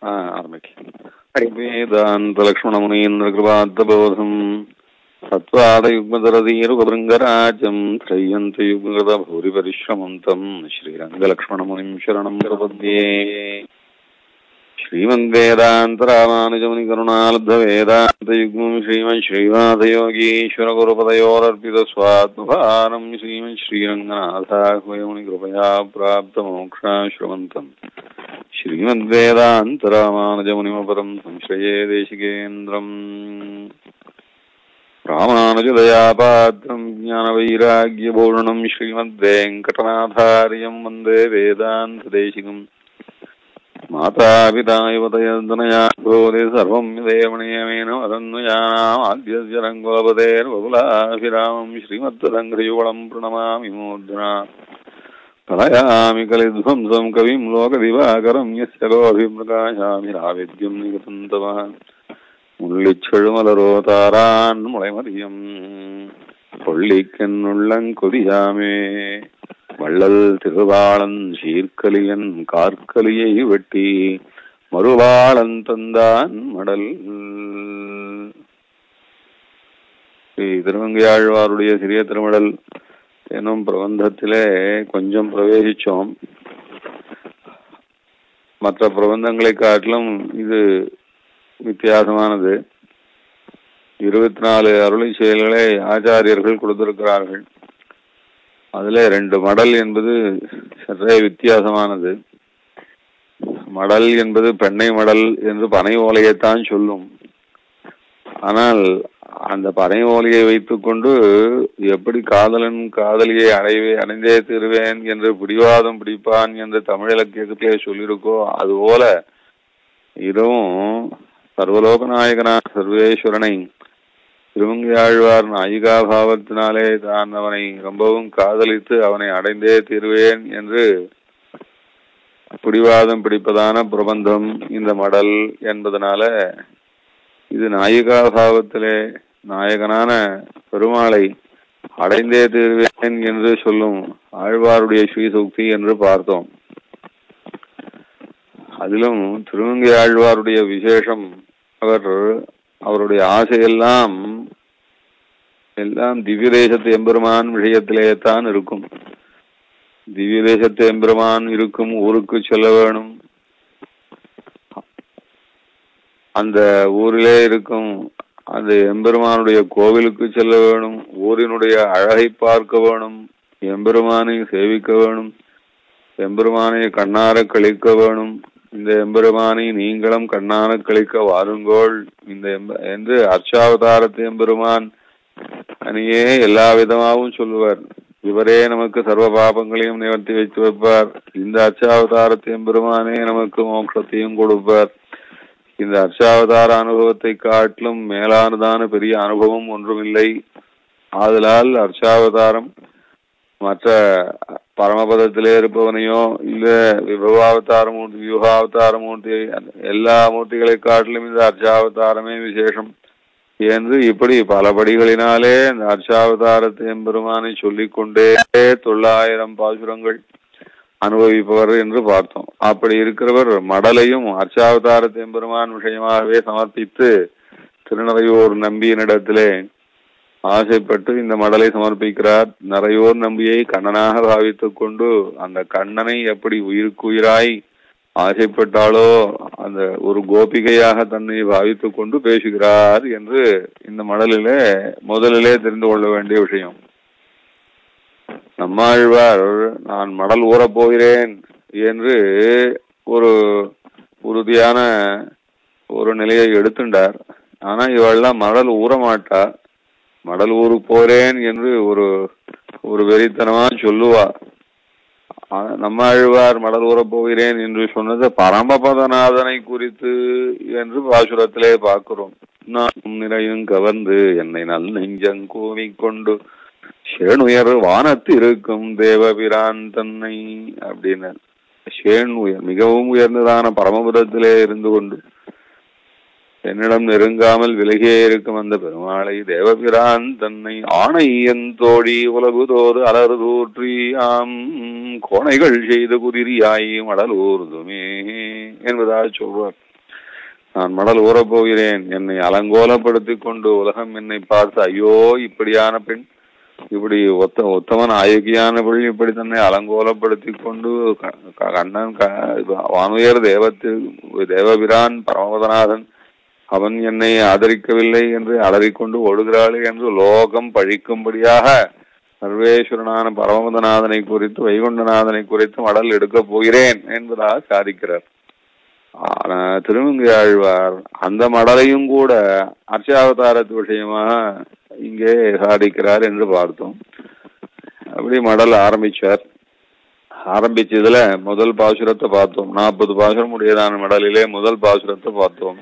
ஆரம்பிக்க வேதாந்தலக்ஷ்மணமுனீந்திர கிருபாத்தபோதம் சத்வாதயுக்மதரதீருகபிருங்கராஜம் த்ரையந்தயுக்மகத பூரி பரிஷ்ரமம் தம் ஸ்ரீரங்கலக்ஷ்மணமுனிம் சரணம் பிரபத்யே श्रीमद्वेदान्तरामानुजमुनिकरुणालब्धवेदान्तयुग्मम् श्रीमन् श्रीवादयोगीश्वरगुरुपदयोरर्पितस्वात्मभारम् श्रीमन् श्रीरङ्गनाथाह्वयमुनिकृपया प्राप्तमोक्षाश्रमन्तम् श्रीमद्वेदान्तरामानुजमुनिमपरम् संश्रये देशिकेन्द्रम् रामानुजदयापात्रम् ज्ञानवैराग्यपूर्णम् श्रीमद्वेङ्कटनाथार्यम् वन्दे वेदान्तदेशिकम् मातापिता युवतयन्तनया भूरि सर्वं देवणीयमेन वदन्वयानामाद्यस्य रङ्गोपतेर्बहुलाभिरामम् श्रीमत्तदङ्घ्रियुगळम् प्रणमामि मूर्ध्ना कलयामि कलिध्वंसम् कविम् लोकदिवाकरम् यस्य गोभिप्रकाशाभिराविद्यम् निगतम् तव முள்ளிச்செழுமலரோ தாரான் முளைமதியம் கொள்ளிக்கென்னுள்ளங்கொதியாமே வள்ளல் திருவாளன் சீர்க்கலியன் கார்க்கலியை வெட்டி மறுவாளன் தந்தான் மடல் ஸ்ரீ திருவங்கையாழ்வாருடைய சிறிய திருமடல் எனும் பிரபந்தத்திலே கொஞ்சம் பிரவேசிச்சோம் மற்ற பிரபந்தங்களை காட்டிலும் இது வித்தியாசமானது இருபத்தி நாலு அருளை செயல்களை ஆச்சாரியர்கள் கொடுத்திருக்கிறார்கள் அதுல ரெண்டு மடல் என்பது சற்றே வித்தியாசமானது மடல் என்பது பெண்ணை மடல் என்று பனை ஓலையைத்தான் சொல்லும் ஆனால் அந்த பனை ஓலையை வைத்துக்கொண்டு எப்படி காதலன் காதலியை அடைவே அடைந்தே தீருவேன் என்று பிடிவாதம் பிடிப்பான் என்று தமிழ் இலக்கியத்திலே சொல்லியிருக்கோ அதுபோல இதுவும் சர்வலோக நாயகனான சர்வேஸ்வரனை திருமங்கையாழ்வார் நாயிகா பாவத்தினாலே தான் அவனை ரொம்பவும் காதலித்து அவனை அடைந்தே தீர்வேன் என்று பிடிவாதம் பிடிப்பதான பிரபந்தம் இந்த மடல் என்பதனால இது நாயிகா பாவத்திலே நாயகனான பெருமாளை அடைந்தே தீர்வேன் என்று சொல்லும் ஆழ்வாருடைய ஸ்ரீசக்தி என்று பார்த்தோம் அதிலும் திருமங்கை ஆழ்வாருடைய விசேஷம் அவர் அவருடைய ஆசையெல்லாம் எல்லாம் திவ்ய தேசத்து எம்பெருமான் விஷயத்திலே தான் இருக்கும் திவ்ய தேசத்து எம்பெருமான் இருக்கும் ஊருக்கு செல்ல வேணும் அந்த ஊரிலே இருக்கும் அந்த எம்பெருமானுடைய கோவிலுக்கு செல்ல வேணும் ஊரினுடைய அழகை பார்க்க வேணும் எம்பெருமானை சேவிக்க வேணும் எம்பெருமானை கண்ணார கழிக்க வேணும் இந்த எம்பெருமானை நீங்களும் கண்ணான கழிக்க வாருங்கோள் இந்த என்று அர்ச்சாவதாரத்து எம்பெருமான் அணியே எல்லா விதமாகவும் சொல்லுவார் இவரே நமக்கு சர்வ பாபங்களையும் நிவர்த்தி வைத்து வைப்பார் இந்த அர்ச்சாவதாரத்து எம்பெருமானே நமக்கு மோட்சத்தையும் கொடுப்பார் இந்த அர்ச்சாவதார அனுபவத்தை காட்டிலும் மேலானதான பெரிய அனுபவம் ஒன்றுமில்லை ஆதலால் அர்ச்சாவதாரம் மற்ற பரமபதத்திலே இருப்பவனையோ இல்ல விபவாவதார மூர்த்தி வியூகாவதார மூர்த்தி எல்லா மூர்த்திகளை காட்டிலும் இந்த அர்ச்சாவதாரமே விசேஷம் என்று இப்படி பல படிகளினாலே இந்த அர்ச்சாவதாரத்தை எம்பெருமானை சொல்லிக் கொண்டே தொள்ளாயிரம் பாசுரங்கள் அனுபவிப்பவர் என்று பார்த்தோம் அப்படி இருக்கிறவர் மடலையும் அர்ச்சாவதாரத்தை எம்பெருமான் விஷயமாகவே சமர்ப்பித்து திருநறையூர் நம்பியினிடத்திலே ஆசைப்பட்டு இந்த மடலை சமர்ப்பிக்கிறார் நிறையோர் நம்பியை கண்ணனாக பாவித்துக் கொண்டு அந்த கண்ணனை எப்படி உயிருக்குயிராய் ஆசைப்பட்டாலோ அந்த ஒரு கோபிகையாக தன்னை பாவித்துக் கொண்டு பேசுகிறார் என்று இந்த மடலிலே முதலிலே தெரிந்து கொள்ள வேண்டிய விஷயம் நம்மாழ்வார் நான் மடல் ஊறப் போகிறேன் என்று ஒரு உறுதியான ஒரு நிலையை எடுத்துட்டார் ஆனா இவெல்லாம் மடல் ஊற மாட்டா மடல் ஊருக்கு போறேன் என்று ஒரு ஒரு வெறித்தனமா சொல்லுவா நம்மாழ்வார் மடல் ஊற போகிறேன் என்று சொன்னது பரமபதநாதனை குறித்து என்று பாசுரத்திலே பார்க்கிறோம் நான் நிறையும் கவர்ந்து என்னை நல் நெஞ்சங் கூவிக்கொண்டு சேனுயர் வானத்து இருக்கும் தேவபிரான் தன்னை அப்படின்னு சேன் உயர் மிகவும் உயர்ந்ததான பரமபதத்திலே இருந்து கொண்டு என்னிடம் நெருங்காமல் விலகியே இருக்கும் அந்த பெருமாளை தேவபிரான் தன்னை ஆணையன் தோழி உலகுதோறு அலறு தூற்றி ஆம் கோணைகள் செய்து குதிரியாய் மடல் ஊர்துமே என்பதாக சொல்வார் நான் மடல் ஊறப் போகிறேன் என்னை அலங்கோலப்படுத்திக் கொண்டு உலகம் என்னை பார்த்து ஐயோ இப்படியான பெண் இப்படி ஒத்த உத்தமன் ஆயகியான பெண் இப்படி தன்னை அலங்கோலப்படுத்திக் கொண்டு க- க- கண்ணன் க- வானுயர் தேவத்தில் தேவபிரான் பரமபதநாதன் அவன் என்னை ஆதரிக்கவில்லை என்று அலறிக்கொண்டு ஓடுகிறாளே என்று லோகம் பழிக்கும்படியாக சர்வேஸ்வரனான பரமபதநாதனை குறித்து வைகுண்டநாதனை குறித்து மடல் எடுக்கப் போகிறேன் என்பதாக சாதிக்கிறார் ஆனா திருமங்கை ஆழ்வார் அந்த மடலையும் கூட அர்ச்சாவதாரத்து விஷயமாக இங்கே சாதிக்கிறார் என்று பார்த்தோம் அப்படி மடல் ஆரம்பிச்சார் ஆரம்பிச்சதுல முதல் பாசுரத்தை பார்த்தோம் நாற்பது பாசுரம் உடையதான மடலிலே முதல் பாசுரத்தை பார்த்தோம்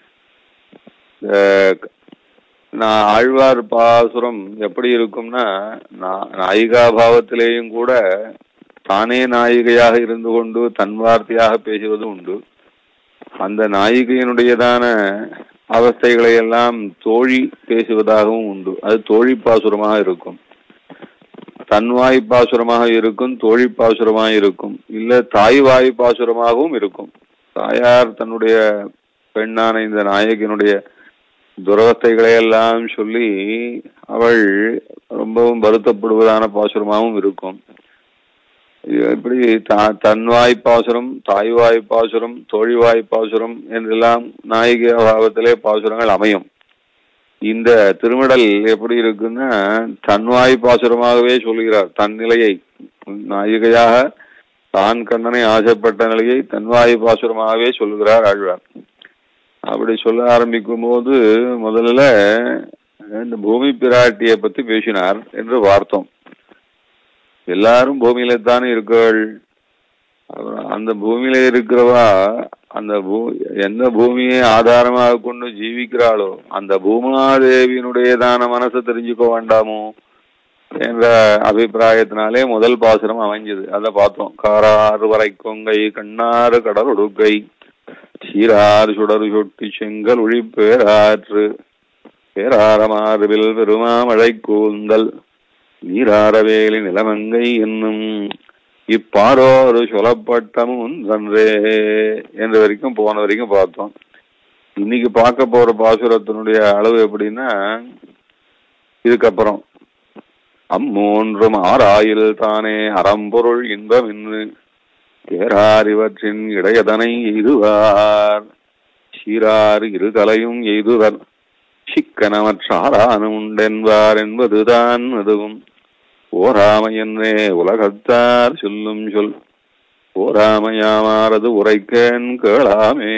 அஹ் நான் ஆழ்வார் பாசுரம் எப்படி இருக்கும்னா நா- நாயிகா பாவத்திலேயும் கூட தானே நாயிகையாக இருந்து கொண்டு தன் வார்த்தையாக பேசுவது உண்டு அந்த நாயிகையினுடையதான அவஸ்தைகளை எல்லாம் தோழி பேசுவதாகவும் உண்டு அது தோழி பாசுரமாக இருக்கும் தன்வாய் பாசுரமாக இருக்கும் தோழி பாசுரமாக இருக்கும் இல்ல தாய் வாய் பாசுரமாகவும் இருக்கும் தாயார் தன்னுடைய பெண்ணான இந்த நாயகியினுடைய துரவஸ்தைகளை எல்லாம் சொல்லி அவள் ரொம்பவும் வருத்தப்படுவதான பாசுரமாகவும் இருக்கும் இது இப்படி தா- தன்வாய் பாசுரம் தாய்வாய் பாசுரம் தோழிவாய் பாசுரம் என்றெல்லாம் நாயகி பாவத்திலே பாசுரங்கள் அமையும் இந்த திருமடல் எப்படி இருக்குன்னா தன்வாய் பாசுரமாகவே சொல்கிறார் தன் நிலையை நாயிகையாக தான் கண்ணனை ஆசைப்பட்ட நிலையை தன்வாய் பாசுரமாகவே சொல்லுகிறார் ஆழ்வார் அப்படி சொல்ல ஆரம்பிக்கும் போது முதல்ல இந்த பூமி பிராட்டியை பத்தி பேசினார் என்று பார்த்தோம் எல்லாரும் பூமியில தானே இருக்காள் அப்புறம் அந்த பூமியில இருக்கிறவா அந்த பூ எந்த பூமியை ஆதாரமாக கொண்டு ஜீவிக்கிறாளோ அந்த பூமாதேவியினுடையதான மனசை தெரிஞ்சுக்க வேண்டாமோ என்ற அபிப்பிராயத்தினாலே முதல் பாசுரம் அமைஞ்சது அதை பார்த்தோம் காராறு வரை கொங்கை கண்ணாறு கடல் உடுக்கை சீரார் சுடரு சொட்டி செங்கல் ஒழிப்பேராற்று பேராரமாறுவில் பெருமாமழை கூந்தல் நீராரவேலி நிலமங்கை என்னும் இப்பாரோரு சொல்லப்பட்டமும் தன்றே என்ற வரைக்கும் போன வரைக்கும் பார்த்தோம் இன்னைக்கு பார்க்க போற பாசுரத்தினுடைய அளவு எப்படின்னா இதுக்கப்புறம் அம்மூன்றும் ஆறாயில் தானே அறம்பொருள் இன்பம் என்று பேரார் இவற்றின் இடையதனை எய்துவார் சீரார் இருகலையும் எய்துவர் சிக்கனமற்றாரானும் உண்டென்பார் என்பதுதான் அதுவும் ஓராமையென்றே உலகத்தார் சொல்லும் சொல் ஓராமையாமாரது உரைக்கேன் கேளாமே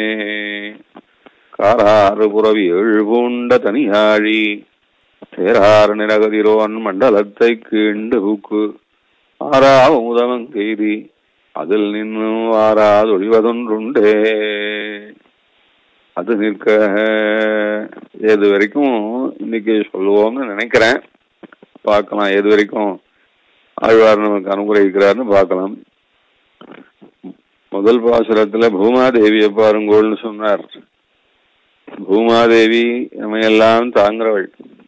காராறு புறவி எழுபூண்ட தனியாழி தேரார் நிரகதிரோன் மண்டலத்தை கீண்டு ஊக்கு ஆறா உதமங்கெய்தி அதில் நின்னும் வாராது ஒழிவதொன்றுண்டே அது நிற்க எது வரைக்கும் இன்னைக்கு சொல்லுவோம்னு நினைக்கிறேன் பார்க்கலாம் எது வரைக்கும் ஆழ்வார் நமக்கு அனுகிரகிக்கிறார்னு பார்க்கலாம் முதல் பாசுரத்துல பூமாதேவியை பாருங்கோள்னு சொன்னார் பூமாதேவி நம்மையெல்லாம் தாங்குறவள்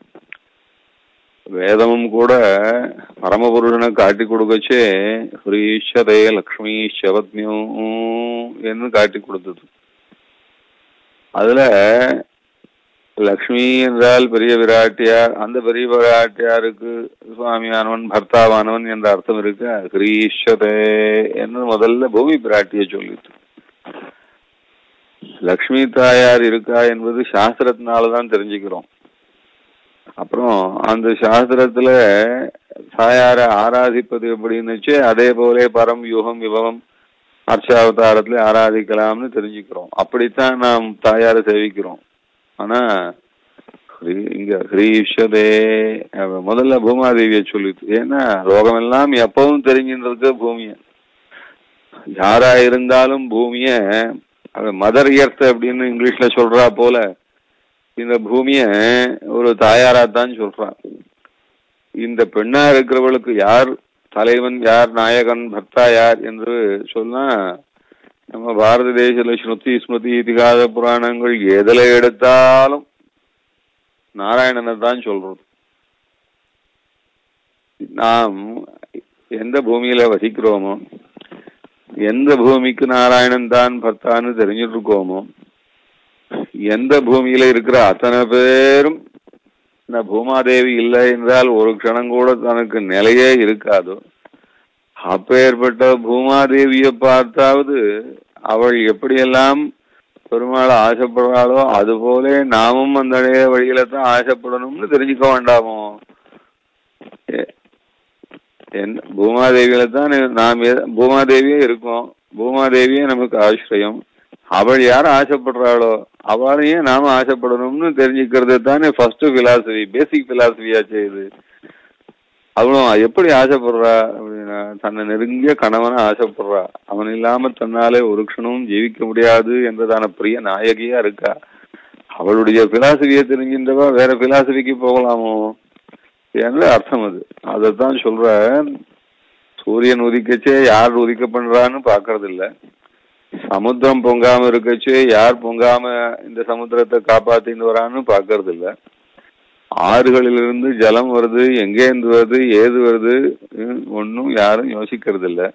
வேதமும் கூட பரமபுருஷனை காட்டி கொடுக்கச்சே ஹ்ரீஷதே லக்ஷ்மி சவத்மியூ என்று காட்டி கொடுத்தது அதுல லக்ஷ்மி என்றால் பெரிய விராட்டியார் அந்த பெரிய விராட்டியாருக்கு சுவாமியானவன் பர்த்தாவானவன் என்ற அர்த்தம் இருக்கு ஹ்ரீஷதே என்று முதல்ல பூமி பிராட்டியை சொல்லிட்டு லக்ஷ்மி தாயார் இருக்கா என்பது சாஸ்திரத்தினாலதான் தெரிஞ்சுக்கிறோம் அப்புறம் அந்த சாஸ்திரத்துல தாயாரை ஆராதிப்பது எப்படின்னுச்சு அதே போல பரம் யுகம் விபவம் அர்ச்சாவதாரத்துல ஆராதிக்கலாம்னு தெரிஞ்சுக்கிறோம் அப்படித்தான் நாம் தாயாரை சேவிக்கிறோம் ஆனா ஹ்ரீ- இங்க ஹ்ரீஷதே அவ முதல்ல பூமாதேவியை சொல்லிட்டு ஏன்னா லோகமெல்லாம் எப்பவும் தெரிஞ்சின்றது பூமிய யாரா இருந்தாலும் பூமிய அவ மதர் எர்த் அப்படின்னு இங்கிலீஷ்ல சொல்றா போல இந்த பூமிய ஒரு தாயாராத்தான் சொல்றா இந்த பெண்ணா இருக்கிறவளுக்கு யார் தலைவன் யார் நாயகன் பர்த்தா யார் என்று சொன்னா நம்ம பாரத தேசத்துல ஸ்ருதி ஸ்மிருதி இதிகாச புராணங்கள் எதுல எடுத்தாலும் நாராயணனை தான் சொல்றது நாம் எந்த பூமியில வசிக்கிறோமோ எந்த பூமிக்கு நாராயணன் தான் பர்த்தான்னு தெரிஞ்சுட்டு இருக்கோமோ எந்த பூமியில இருக்கிற அத்தனை பேரும் இந்த பூமாதேவி இல்லை என்றால் ஒரு க்ஷணம் கூட தனக்கு நிலையே இருக்காதோ அப்பேற்பட்ட பூமாதேவியை பார்த்தாவது அவள் எப்படியெல்லாம் பெருமாள் ஆசைப்படுறாளோ அது போல நாமும் அந்த வழியில தான் ஆசைப்படணும்னு தெரிஞ்சுக்க வேண்டாமோ எ- என் பூமாதேவியில தான் நாம் எ- பூமாதேவியே இருக்கோம் பூமாதேவியே நமக்கு ஆசிரியம் அவள் யார் ஆசைப்படுறாளோ அவளையே நாம ஆசைப்படணும்னு தெரிஞ்சுக்கிறது தானே ஃபர்ஸ்ட் பிலாசபி பேசிக் பிலாசபியாச்சு இது அவளும் எப்படி ஆசைப்படுறா அப்படின்னா தன்னை நெருங்கிய கணவனை ஆசைப்படுறா அவன் இல்லாம தன்னாலே ஒரு க்ஷணமும் ஜீவிக்க முடியாது என்றதான பிரிய நாயகியா இருக்கா அவளுடைய பிலாசபியை தெரிஞ்சின்றவா வேற பிலாசபிக்கு போகலாமோ என்று அர்த்தம் அது அதைத்தான் சொல்ற சூரியன் உதிக்கச்சே யார் உதிக்க பண்றான்னு பாக்குறது இல்ல சமுத்திரம் பொங்காம இருக்கச்சே யார் பொங்காம இந்த சமுத்திரத்தை காப்பாத்தின்னு வரான்னு பாக்குறது இல்ல ஆறுகளிலிருந்து ஜலம் வருது எங்கேருந்து வருது ஏது வருது ஹம், ஒண்ணும் யாரும் யோசிக்கிறது இல்ல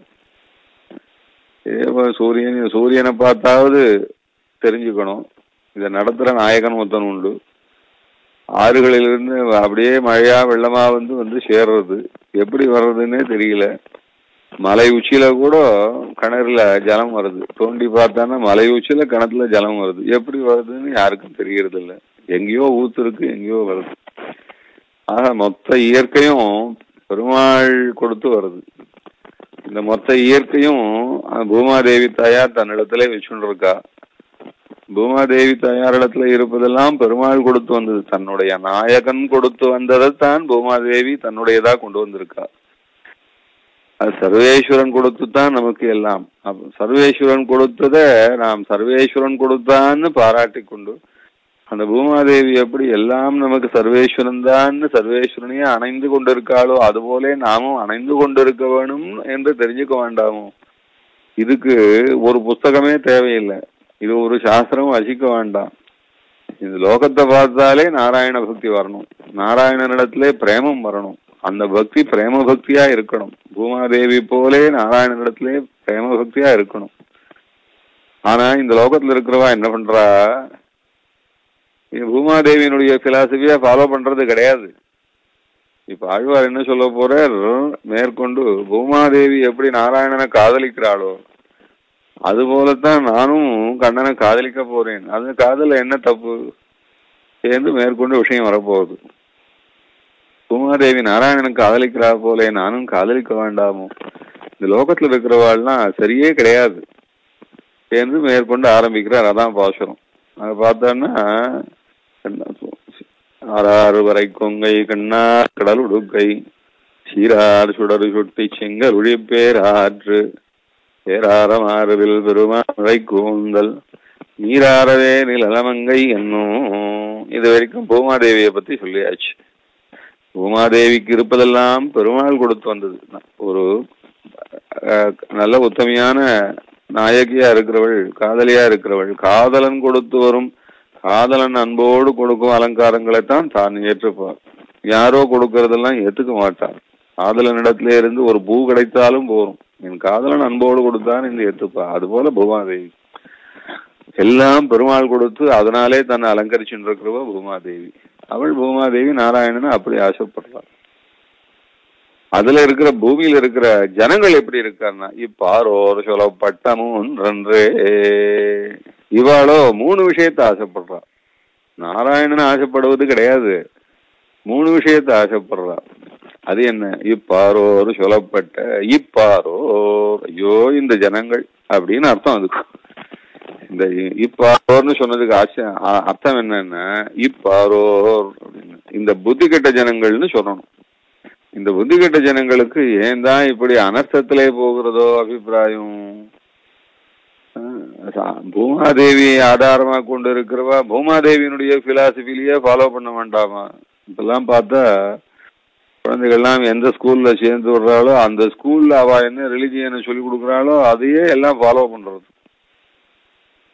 ஏவ சூரியன் சூரியனை பார்த்தாவது தெரிஞ்சுக்கணும் இதை நடத்துற நாயகன் ஒருத்தன் உண்டு ஆறுகளிலிருந்து அப்படியே மழையா வெள்ளமா வந்து வந்து சேர்றது எப்படி வர்றதுன்னே தெரியல மலை உச்சியில கூட கிணறுல ஜலம் வருது தோண்டி பார்த்தானா மலை உச்சியில கிணத்துல ஜலம் வருது எப்படி வருதுன்னு யாருக்கும் தெரியறது இல்ல எங்கேயோ ஊத்து இருக்கு எங்கேயோ வருது ஆக மொத்த இயற்கையும் பெருமாள் கொடுத்து வருது இந்த மொத்த இயற்கையும் அஹ், பூமாதேவி தாயார் தன்னிடத்திலே வச்சுட்டு இருக்கா பூமாதேவி தாயாரிடத்துல இருப்பதெல்லாம் பெருமாள் கொடுத்து வந்தது தன்னுடைய நாயகன் கொடுத்து வந்ததைத்தான் பூமாதேவி தன்னுடையதா கொண்டு வந்திருக்கா அது சர்வேஸ்வரன் கொடுத்து தான் நமக்கு எல்லாம் அப்ப சர்வேஸ்வரன் கொடுத்தத நாம் சர்வேஸ்வரன் கொடுத்தான்னு பாராட்டி கொண்டு அந்த பூமாதேவி எப்படி எல்லாம் நமக்கு சர்வேஸ்வரன் தான் சர்வேஸ்வரனையே அணைந்து கொண்டிருக்காளோ அதுபோல நாமும் அணைந்து கொண்டிருக்க வேணும் என்று தெரிஞ்சுக்க வேண்டாமோ இதுக்கு ஒரு புஸ்தகமே தேவையில்லை இது ஒரு சாஸ்திரம் வசிக்க வேண்டாம் இந்த லோகத்தை பார்த்தாலே நாராயண பக்தி வரணும் நாராயணனிடத்திலே பிரேமம் வரணும் அந்த பக்தி பிரேம பக்தியா இருக்கணும் பூமாதேவி போலே நாராயணனிடத்திலே பிரேம பக்தியா இருக்கணும் ஆனா இந்த லோகத்துல இருக்கிறவா என்ன பண்றா இது பூமாதேவியினுடைய பிலாசபியா ஃபாலோ பண்றது கிடையாது இப்ப ஆழ்வார் என்ன சொல்ல போறார் மேற்கொண்டு பூமாதேவி எப்படி நாராயணனை காதலிக்கிறாளோ அது போலத்தான் நானும் கண்ணனை காதலிக்க போறேன் அது காதல என்ன தப்பு சேர்ந்து மேற்கொண்டு விஷயம் வரப்போகுது பூமாதேவி நாராயணன் காதலிக்கிறா போல நானும் காதலிக்க வேண்டாமோ இந்த லோகத்துல இருக்கிறவாள்லாம் சரியே கிடையாது சேர்ந்து மேற்கொண்டு ஆரம்பிக்கிறார் அதான் பாசுரம் அதை பார்த்தோன்னா ஆறாறு வரை கொங்கை கண்ணார் கடல் உடுக்கை சீரார் சுடரு சுட்டி செங்கருழி பேராற்று பேராரமாறுவில் பெருமாளை கூந்தல் நீராறவே நிலமங்கை என்னும் இது வரைக்கும் பூமாதேவியை பத்தி சொல்லியாச்சு பூமாதேவிக்கு இருப்பதெல்லாம் பெருமாள் கொடுத்து வந்தது ஒரு அஹ், நல்ல உத்தமையான நாயகியா இருக்கிறவள் காதலியா இருக்கிறவள் காதலன் கொடுத்து வரும் காதலன் அன்போடு கொடுக்கும் அலங்காரங்களைத்தான் தான் ஏற்றுப்பார் யாரோ கொடுக்கறதெல்லாம் ஏத்துக்க மாட்டார் காதலனிடத்திலே இருந்து ஒரு பூ கிடைத்தாலும் போரும் என் காதலன் அன்போடு கொடுத்தான் என்று ஏத்துப்பா அதுபோல பூமாதேவி எல்லாம் பெருமாள் கொடுத்து அதனாலே தன்னை அலங்கரிச்சுட்டு இருக்கிறவ பூமாதேவி அவள் பூமாதேவி நாராயணனை அப்படி ஆசைப்படுறாள் அதுல இருக்கிற பூமியில இருக்கிற ஜனங்கள் எப்படி இருக்காருன்னா இப்பாரோர் சொல்லப்பட்டமும் நன்றே இவாளோ மூணு விஷயத்தை ஆசைப்படுறா நாராயணன் ஆசைப்படுவது கிடையாது மூணு விஷயத்தை ஆசைப்படுறா அது என்ன இப்பாரோர் சொல்லப்பட்ட இப்பாரோர் ஐயோ இந்த ஜனங்கள் அப்படின்னு அர்த்தம் அதுக்கு இந்த இ- இப்பாரோர்னு சொன்னதுக்கு ஆச்ச அ- அர்த்தம் என்னன்னா இப்பாரோர் அப்படின்னு இந்த புத்தி கெட்ட ஜனங்கள்னு சொல்லணும் இந்த புத்தி கெட்ட ஜனங்களுக்கு ஏன் தான் இப்படி அனர்த்தத்திலே போகிறதோ அபிப்பிராயம் அஹ் சா- பூமாதேவி ஆதாரமா கொண்டு இருக்கிறவா பூமாதேவியினுடைய பிலாசபிலேயே ஃபாலோ பண்ண வேண்டாமா இப்பெல்லாம் பார்த்தா குழந்தைகள்லாம் எந்த ஸ்கூல்ல சேர்ந்து விடுறாளோ அந்த ஸ்கூல்ல அவ என்ன ரிலிஜியனை சொல்லி கொடுக்குறாளோ அதையே எல்லாம் ஃபாலோ பண்றது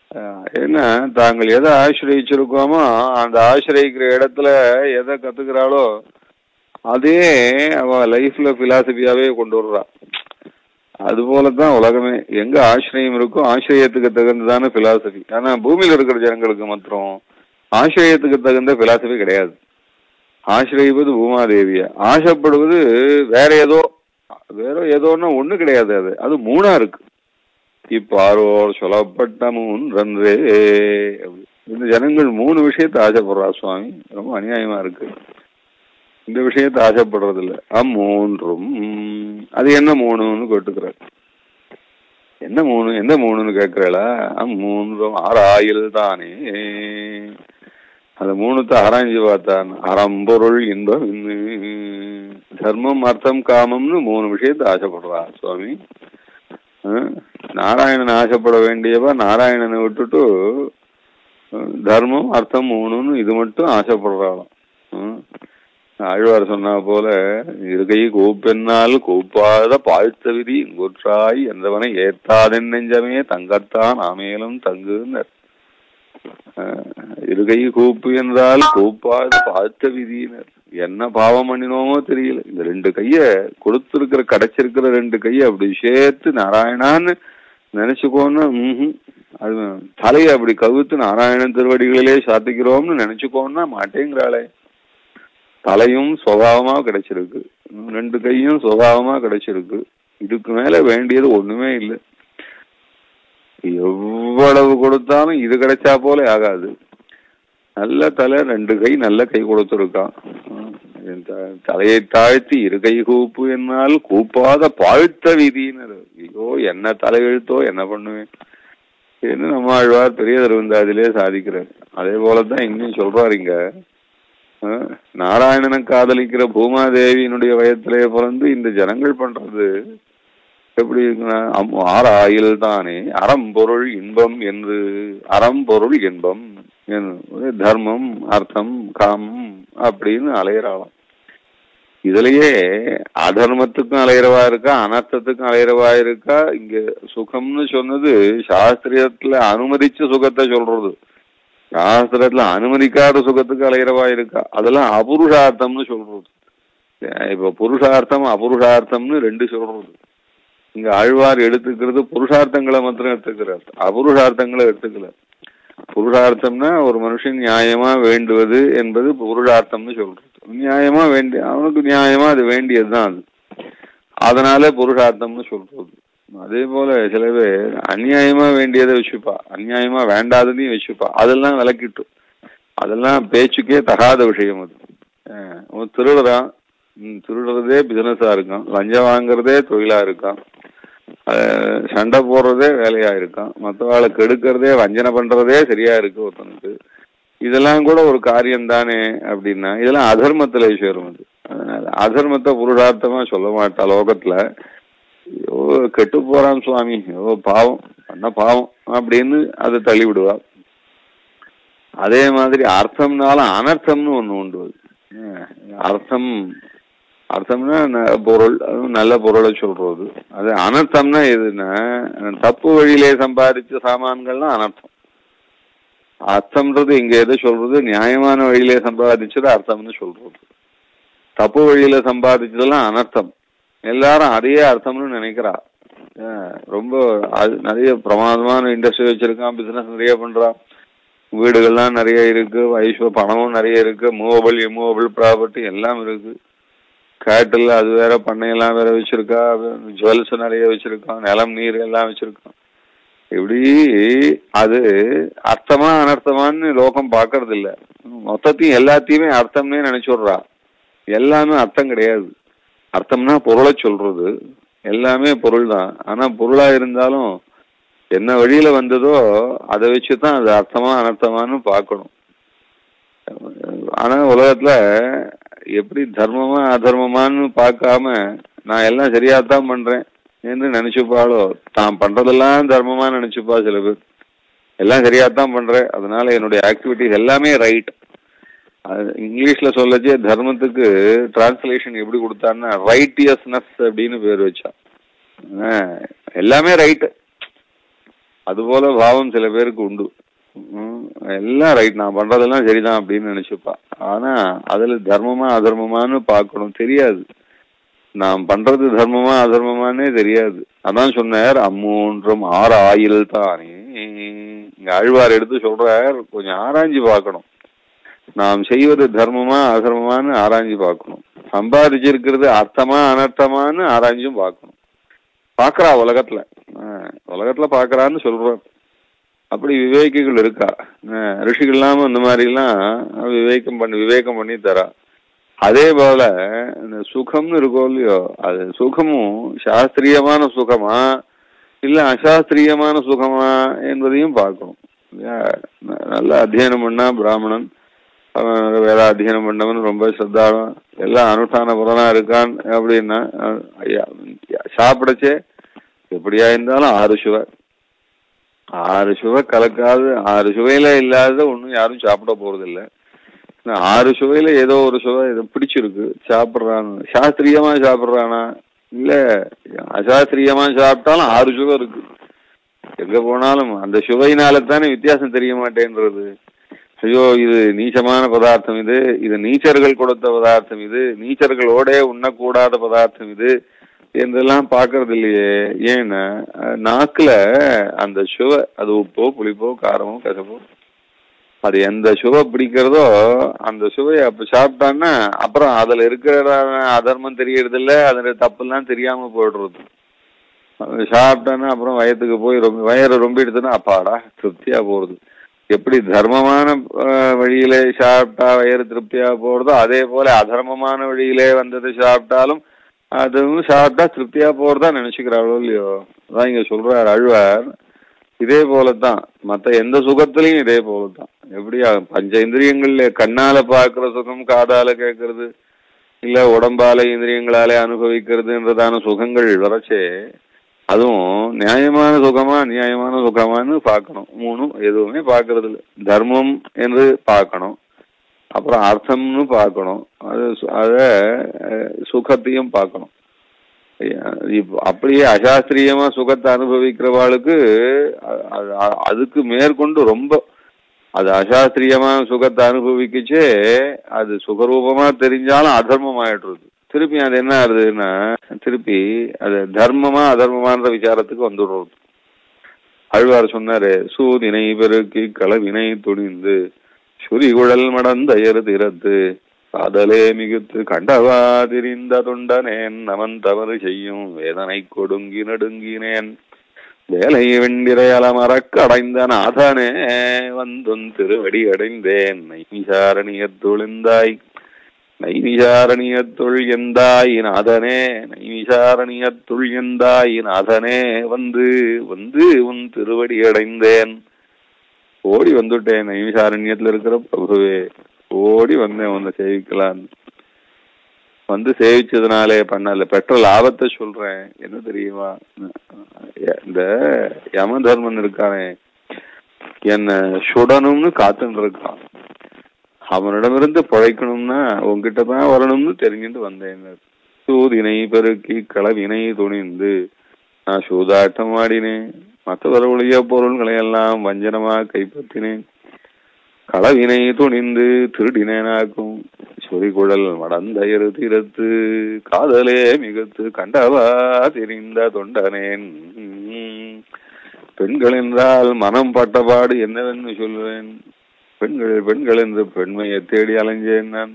அஹ், ஏன்னா தாங்கள் எதை ஆசிரியச்சிருக்கோமோ அந்த ஆசிரியக்கிற இடத்துல எதை கத்துக்கிறாளோ அதே அவ லைஃப்ல பிலாசபியாவே கொண்டு வர்றா அது போலதான் உலகமே எங்க ஆசிரியம் இருக்கோ ஆசிரியத்துக்கு தகுந்ததான பிலாசபி ஆனா பூமியில இருக்கிற ஜனங்களுக்கு மாத்திரம் ஆசிரியத்துக்கு தகுந்த பிலாசபி கிடையாது ஆசிரியப்பது பூமாதேவிய ஆசைப்படுவது வேற ஏதோ வேற ஏதோன்னா ஒண்ணு கிடையாது அது அது மூணா இருக்கு இப்பாரோர் சொல்லப்பட்ட மூன் ரன்றே அப்படி. இந்த ஜனங்கள் மூணு விஷயத்தை ஆசைப்படுறா சுவாமி ரொம்ப அநியாயமா இருக்கு இந்த விஷயத்தை ஆசைப்படுறது இல்ல அம்மூன்றும் அது என்ன மூணுன்னு கேட்டுக்கிறார் என்ன மூணு எந்த மூணுன்னு கேட்கிறா அம்மூன்றும் ஆறாயில் தானே அந்த மூணுத்தை ஆராய்ஞ்சு பார்த்தான் அறம்பொருள் இன்பம் இன்னு. தர்மம் அர்த்தம் காமம்னு மூணு விஷயத்தை ஆசைப்படுறா சுவாமி அஹ், நாராயணன் ஆசைப்பட வேண்டியவ நாராயணனை விட்டுட்டு அஹ், தர்மம் அர்த்தம் மூணுன்னு இது மட்டும் ஆசைப்படுறாளாம் அஹ். ஆழ்வார் சொன்னா போல இருக்கை கூப்பென்னால் கூப்பாத பாழ்த்த விதி குற்றாய் என்றவனை ஏத்தாதென் நெஞ்சமே தங்கத்தான் ஆமேலும் தங்குன்னர் அஹ், இருகை கூப்பு என்றால் கூப்பாத பாழ்த்த விதியினர் என்ன பாவம் பண்ணினோமோ தெரியல இந்த ரெண்டு கைய கொடுத்திருக்கிற கிடைச்சிருக்கிற ரெண்டு கைய அப்படி சேர்த்து நாராயணான்னு நினைச்சுக்கோன்னு ம்ஹும். அது தலையை அப்படி கவுத்து நாராயணன் திருவடிகளிலே சாத்திக்கிறோம்னு நினைச்சுக்கோன்னா மாட்டேங்கிறாளே தலையும் சுபாவமா கிடைச்சிருக்கு ம், ரெண்டு கையும் சுபாவமா கிடைச்சிருக்கு இதுக்கு மேல வேண்டியது ஒண்ணுமே இல்லை எவ்வளவு கொடுத்தாலும் இது கிடைச்சா போல ஆகாது நல்ல தலை ரெண்டு கை நல்ல கை கொடுத்துருக்கான் ம், இந்த தலையை தாழ்த்தி இரு கை கூப்பு என்னால் கூப்பாத பாழ்த்த விதின்னு ஐயோ என்ன தலையெழுத்தோ என்ன பண்ணுவேன் என்ன நம்ம ஆழ்வார் பெரிய திருவந்தாதிலே சாதிக்கிறார் அதே போலதான் இங்கேயும் சொல்றாருங்க அஹ், நாராயணனை காதலிக்கிற பூமாதேவியினுடைய வயத்திலே பிறந்து இந்த ஜனங்கள் பண்றது எப்படி இருக்குன்னா அம்- ஆறாயில் தானே அறம்பொருள் இன்பம் என்று அறம்பொருள் இன்பம் என்று தர்மம் அர்த்தம் காமம் அப்படின்னு அலையிறாளாம் இதுலயே அதர்மத்துக்கும் அலையிறவா இருக்கா அனர்த்தத்துக்கும் அலையிறவா இருக்கா இங்க சுகம்னு சொன்னது சாஸ்திரியத்துல அனுமதிச்ச சுகத்தை சொல்றது சாஸ்திரத்துல அனுமதிக்காத சுகத்துக்கு அலையிறவா இருக்கா அதெல்லாம் அபுருஷார்த்தம்னு சொல்றது இப்ப புருஷார்த்தம் அபுருஷார்த்தம்னு ரெண்டு சொல்றது இங்க ஆழ்வார் எடுத்துக்கிறது புருஷார்த்தங்களை மாத்திரம் எடுத்துக்கிறார் அபுருஷார்த்தங்களை எடுத்துக்கல புருஷார்த்தம்னா ஒரு மனுஷன் நியாயமா வேண்டுவது என்பது புருஷார்த்தம்னு சொல்றது நியாயமா வேண்டிய அவனுக்கு நியாயமா அது வேண்டியதுதான் அது அதனால புருஷார்த்தம்னு சொல்றது அதே போல சில பேர் அநியாயமா வேண்டியதை வச்சுப்பா அநியாயமா வேண்டாததையும் வச்சுப்பா அதெல்லாம் விளக்கிட்டு அதெல்லாம் பேச்சுக்கே தகாத விஷயம் அது அஹ் அவன் திருடுறான் ம், திருடுறதே பிசினஸா இருக்கான் லஞ்சம் வாங்குறதே தொழிலா இருக்கான் அஹ் சண்டை போடுறதே வேலையா இருக்கான் மற்றவாளை கெடுக்கிறதே வஞ்சனை பண்றதே சரியா இருக்கு ஒருத்தனுக்கு இதெல்லாம் கூட ஒரு காரியம் தானே அப்படின்னா இதெல்லாம் அதர்மத்துல சேரும் அது அதனால அதர்மத்தை புருஷார்த்தமா சொல்ல மாட்டா லோகத்துல ஐயோ கெட்டு போறான் சுவாமி ஐயோ பாவம் பண்ண பாவம் அப்படின்னு அதை தள்ளி விடுவா அதே மாதிரி அர்த்தம்னாலும் அனர்த்தம்னு ஒண்ணு உண்டு அஹ் அர்த்தம் அர்த்தம்னா ந- பொருள் அதுவும் நல்ல பொருளை சொல்றது அது அனர்த்தம்னா எதுன்னா தப்பு வழியிலே சம்பாதிச்ச சாமான்கள்லாம் அனர்த்தம் அர்த்தம்ன்றது இங்க எதை சொல்றது நியாயமான வழியிலே சம்பாதிச்சது அர்த்தம்னு சொல்றது தப்பு வழியில சம்பாதிச்சதெல்லாம் அனர்த்தம் எல்லாரும் அதையே அர்த்தம்னு நினைக்கிறா அஹ் ரொம்ப அது நிறைய பிரமாதமான இண்டஸ்ட்ரி வச்சிருக்கான் பிசினஸ் நிறைய பண்றான் வீடுகள்லாம் நிறைய இருக்கு ஐஸ்வ பணமும் நிறைய இருக்கு மூவபிள் இம்மூவபிள் ப்ராப்பர்ட்டி எல்லாம் இருக்கு கேட்டில் அது வேற பண்ணையெல்லாம் வேற வச்சிருக்கா ஜுவல்ஸ் நிறைய வச்சிருக்கான் நிலம் நீர் எல்லாம் வச்சிருக்கான் இப்படி அது அர்த்தமா அனர்த்தமான்னு லோகம் பாக்குறது இல்ல மொத்தத்தையும் எல்லாத்தையுமே அர்த்தம்னே நினைச்சுடுறா எல்லாமே அர்த்தம் கிடையாது அர்த்தம்னா பொருளை சொல்றது எல்லாமே பொருள் தான் ஆனா பொருளா இருந்தாலும் என்ன வழியில வந்ததோ அதை வச்சுதான் அது அர்த்தமா அனர்த்தமான்னு பார்க்கணும் ஆனா உலகத்துல எப்படி தர்மமா அதர்மமான்னு பார்க்காம நான் எல்லாம் சரியா தான் பண்றேன் என்று நினைச்சுப்பாளோ தான் பண்றதெல்லாம் தர்மமா நினைச்சுப்பா சில பேர் எல்லாம் சரியா தான் பண்றேன் அதனால என்னுடைய ஆக்டிவிட்டிஸ் எல்லாமே ரைட் இங்கிலீஷ்ல சொல்லச்சே தர்மத்துக்கு டிரான்ஸ்லேஷன் எப்படி கொடுத்தான்னா ரைட்டியஸ்னஸ் அப்படின்னு பேர் வச்சா ஆஹ் எல்லாமே ரைட் அதுபோல பாவம் சில பேருக்கு உண்டு ம், எல்லாம் ரைட் நான் பண்றதெல்லாம் சரிதான் அப்படின்னு நினைச்சுப்பா ஆனா அதுல தர்மமா அதர்மமான்னு பார்க்கணும் தெரியாது நாம் பண்றது தர்மமா அதர்மமானே தெரியாது அதான் சொன்னார் அம்மூன்றும் ஆறு ஆயில் தானே இங்க ஆழ்வார் எடுத்து சொல்றார் கொஞ்சம் ஆராய்ஞ்சு பார்க்கணும் நாம் செய்வது தர்மமா அதர்மமான்னு ஆராய்ஞ்சு பார்க்கணும் சம்பாதிச்சிருக்கிறது அர்த்தமா அனர்த்தமான்னு ஆராய்ஞ்சும் பார்க்கணும் பாக்குறா உலகத்துல ஆஹ், உலகத்துல பாக்குறான்னு சொல்றோம் அப்படி விவேகிகள் இருக்கா ஆஹ், ரிஷிகள் இல்லாம இந்த மாதிரி எல்லாம் விவேகம் பண்ணி விவேகம் பண்ணி தரா அதே போல இந்த சுகம்னு இருக்கோ இல்லையோ அது சுகமும் சாஸ்திரியமான சுகமா இல்ல அசாஸ்திரியமான சுகமா என்பதையும் பார்க்கணும் இல்லையா? ந- நல்ல அத்தியனம் பண்ணா பிராமணன் அவன் வேற அத்தியனம் பண்ணவன் ரொம்ப சிரத்தாலும் எல்லாம் அனுஷ்டான புறனா இருக்கான் அப்படின்னா அஹ், ஐயா, சாப்பிடச்சே எப்படியா இருந்தாலும் ஆறு சுவை ஆறு சுவை கலக்காது ஆறு சுவையில இல்லாத ஒண்ணும் யாரும் சாப்பிட போறது இல்ல ஆறு சுவையில ஏதோ ஒரு சுவை இதை பிடிச்சிருக்கு சாப்பிடுறான் சாஸ்திரியமா சாப்பிடுறானா இல்ல அசாஸ்திரியமா சாப்பிட்டாலும் ஆறு சுவை இருக்கு எங்க போனாலும் அந்த சுவையினால தானே வித்தியாசம் தெரிய மாட்டேன்றது ஐயோ இது நீச்சமான பதார்த்தம் இது இது நீச்சர்கள் கொடுத்த பதார்த்தம் இது நீச்சர்களோட உண்ணக்கூடாத பதார்த்தம் இது என்றெல்லாம் பாக்குறது இல்லையே ஏன்னா அஹ், நாக்குல அந்த சுவை அது உப்போ புளிப்போ காரமோ கசப்போ அது எந்த சுவை பிடிக்கிறதோ அந்த சுவையை அப்ப சாப்பிட்டான்னா அப்புறம் அதுல இருக்கிற அதர்மம் தெரியறது இல்ல அதுல தப்புலாம் தெரியாம போயிடுறது அது சாப்பிட்டான்னா அப்புறம் வயத்துக்கு போய் ரொம்ப வயிறு ரொம்ப எடுத்துனா அப்பாடா திருப்தியா போறது எப்படி தர்மமான அஹ், வழியிலே சாப்பிட்டா வயிறு திருப்தியா போறதோ அதே போல அதர்மமான வழியிலே வந்தது சாப்பிட்டாலும் அதுவும் சாப்பிட்டா திருப்தியா போறதா நினைச்சுக்கிறாளோ இல்லையோ அதான் இங்க சொல்றார் அழ்வார் இதே போலதான் மத்த எந்த சுகத்திலையும் இதே போலதான் எப்படியா பஞ்ச இந்திரியங்கள்ல கண்ணால பாக்குற சுகம் காதால கேட்கறது இல்ல உடம்பால இந்திரியங்களாலே அனுபவிக்கிறதுன்றதான சுகங்கள் வரச்சே அதுவும் நியாயமான சுகமா நியாயமான சுகமான்னு பார்க்கணும் மூணும் எதுவுமே பார்க்கறது இல்ல தர்மம் என்று பார்க்கணும் அப்புறம் அர்த்தம்னு பார்க்கணும் அது சு- அத அஹ், சுகத்தையும் பார்க்கணும் அஹ் இப்ப அப்படியே அசாஸ்திரியமா சுகத்தை அனுபவிக்கிறவாளுக்கு அ- அ- அதுக்கு மேற்கொண்டு ரொம்ப அது அசாஸ்திரியமான சுகத்தை அனுபவிக்கச்சே அது சுகரூபமா தெரிஞ்சாலும் அதர்மம் ஆயிடுறது திருப்பி அது என்ன ஆகுதுன்னா திருப்பி அது தர்மமா அதர்மமான்ற விசாரத்துக்கு வந்துடுறது அழ்வார் சொன்னாரு சூதினை பெருக்கி களவினை துணிந்து சுரிகுழல் மடந்தயர் திறத்து காதலே மிகுத்து கண்டவா திரிந்த தொண்டனேன் நமன் தவறு செய்யும் வேதனை கொடுங்கி நடுங்கினேன் வேலை வெண்டிரை அலமரக் அடைந்த நாதனே வந்துன் திருவடி அடைந்தேன் நைமிசாரணியத்துளிந்தாய் நைமிசாரணியத்துள் எந்தாய் நாதனே நைமிசாரணியத்துள் எந்தாய் நாதனே வந்து வந்து உன் திருவடி அடைந்தேன் ஓடி வந்துட்டேன் நைமிசாரண்யத்துல இருக்கிற பிரபுவே ஓடி வந்தேன் உன்னை சேவிக்கலாம் வந்து சேவிச்சதுனாலே பண்ணல பெற்ற லாபத்தை சொல்றேன் என்ன தெரியுமா இந்த யம தர்மன் இருக்கானே என்ன சுடணும்னு காத்துட்டு இருக்கான் அவனிடமிருந்து பிழைக்கணும்னா உன்கிட்ட தான் வரணும்னு தெரிஞ்சுட்டு வந்தேன் சூதினை பெருக்கி களவினை துணிந்து நான் சூதாட்டம் ஆடினேன் மற்றவர்களுடைய பொருள்களை எல்லாம் வஞ்சனமா கைப்பற்றினேன் களவினை துணிந்து திருடினேனாக்கும் சொறிகுழல் மடந்தயரு திறத்து காதலே மிகுத்து கண்டவா தெரிந்த தொண்டனேன் பெண்கள் என்றால் மனம் பட்டபாடு என்னவென்று சொல்வேன் பெண்கள் பெண்கள் என்று பெண்மையை தேடி அலைஞ்சேன் நான்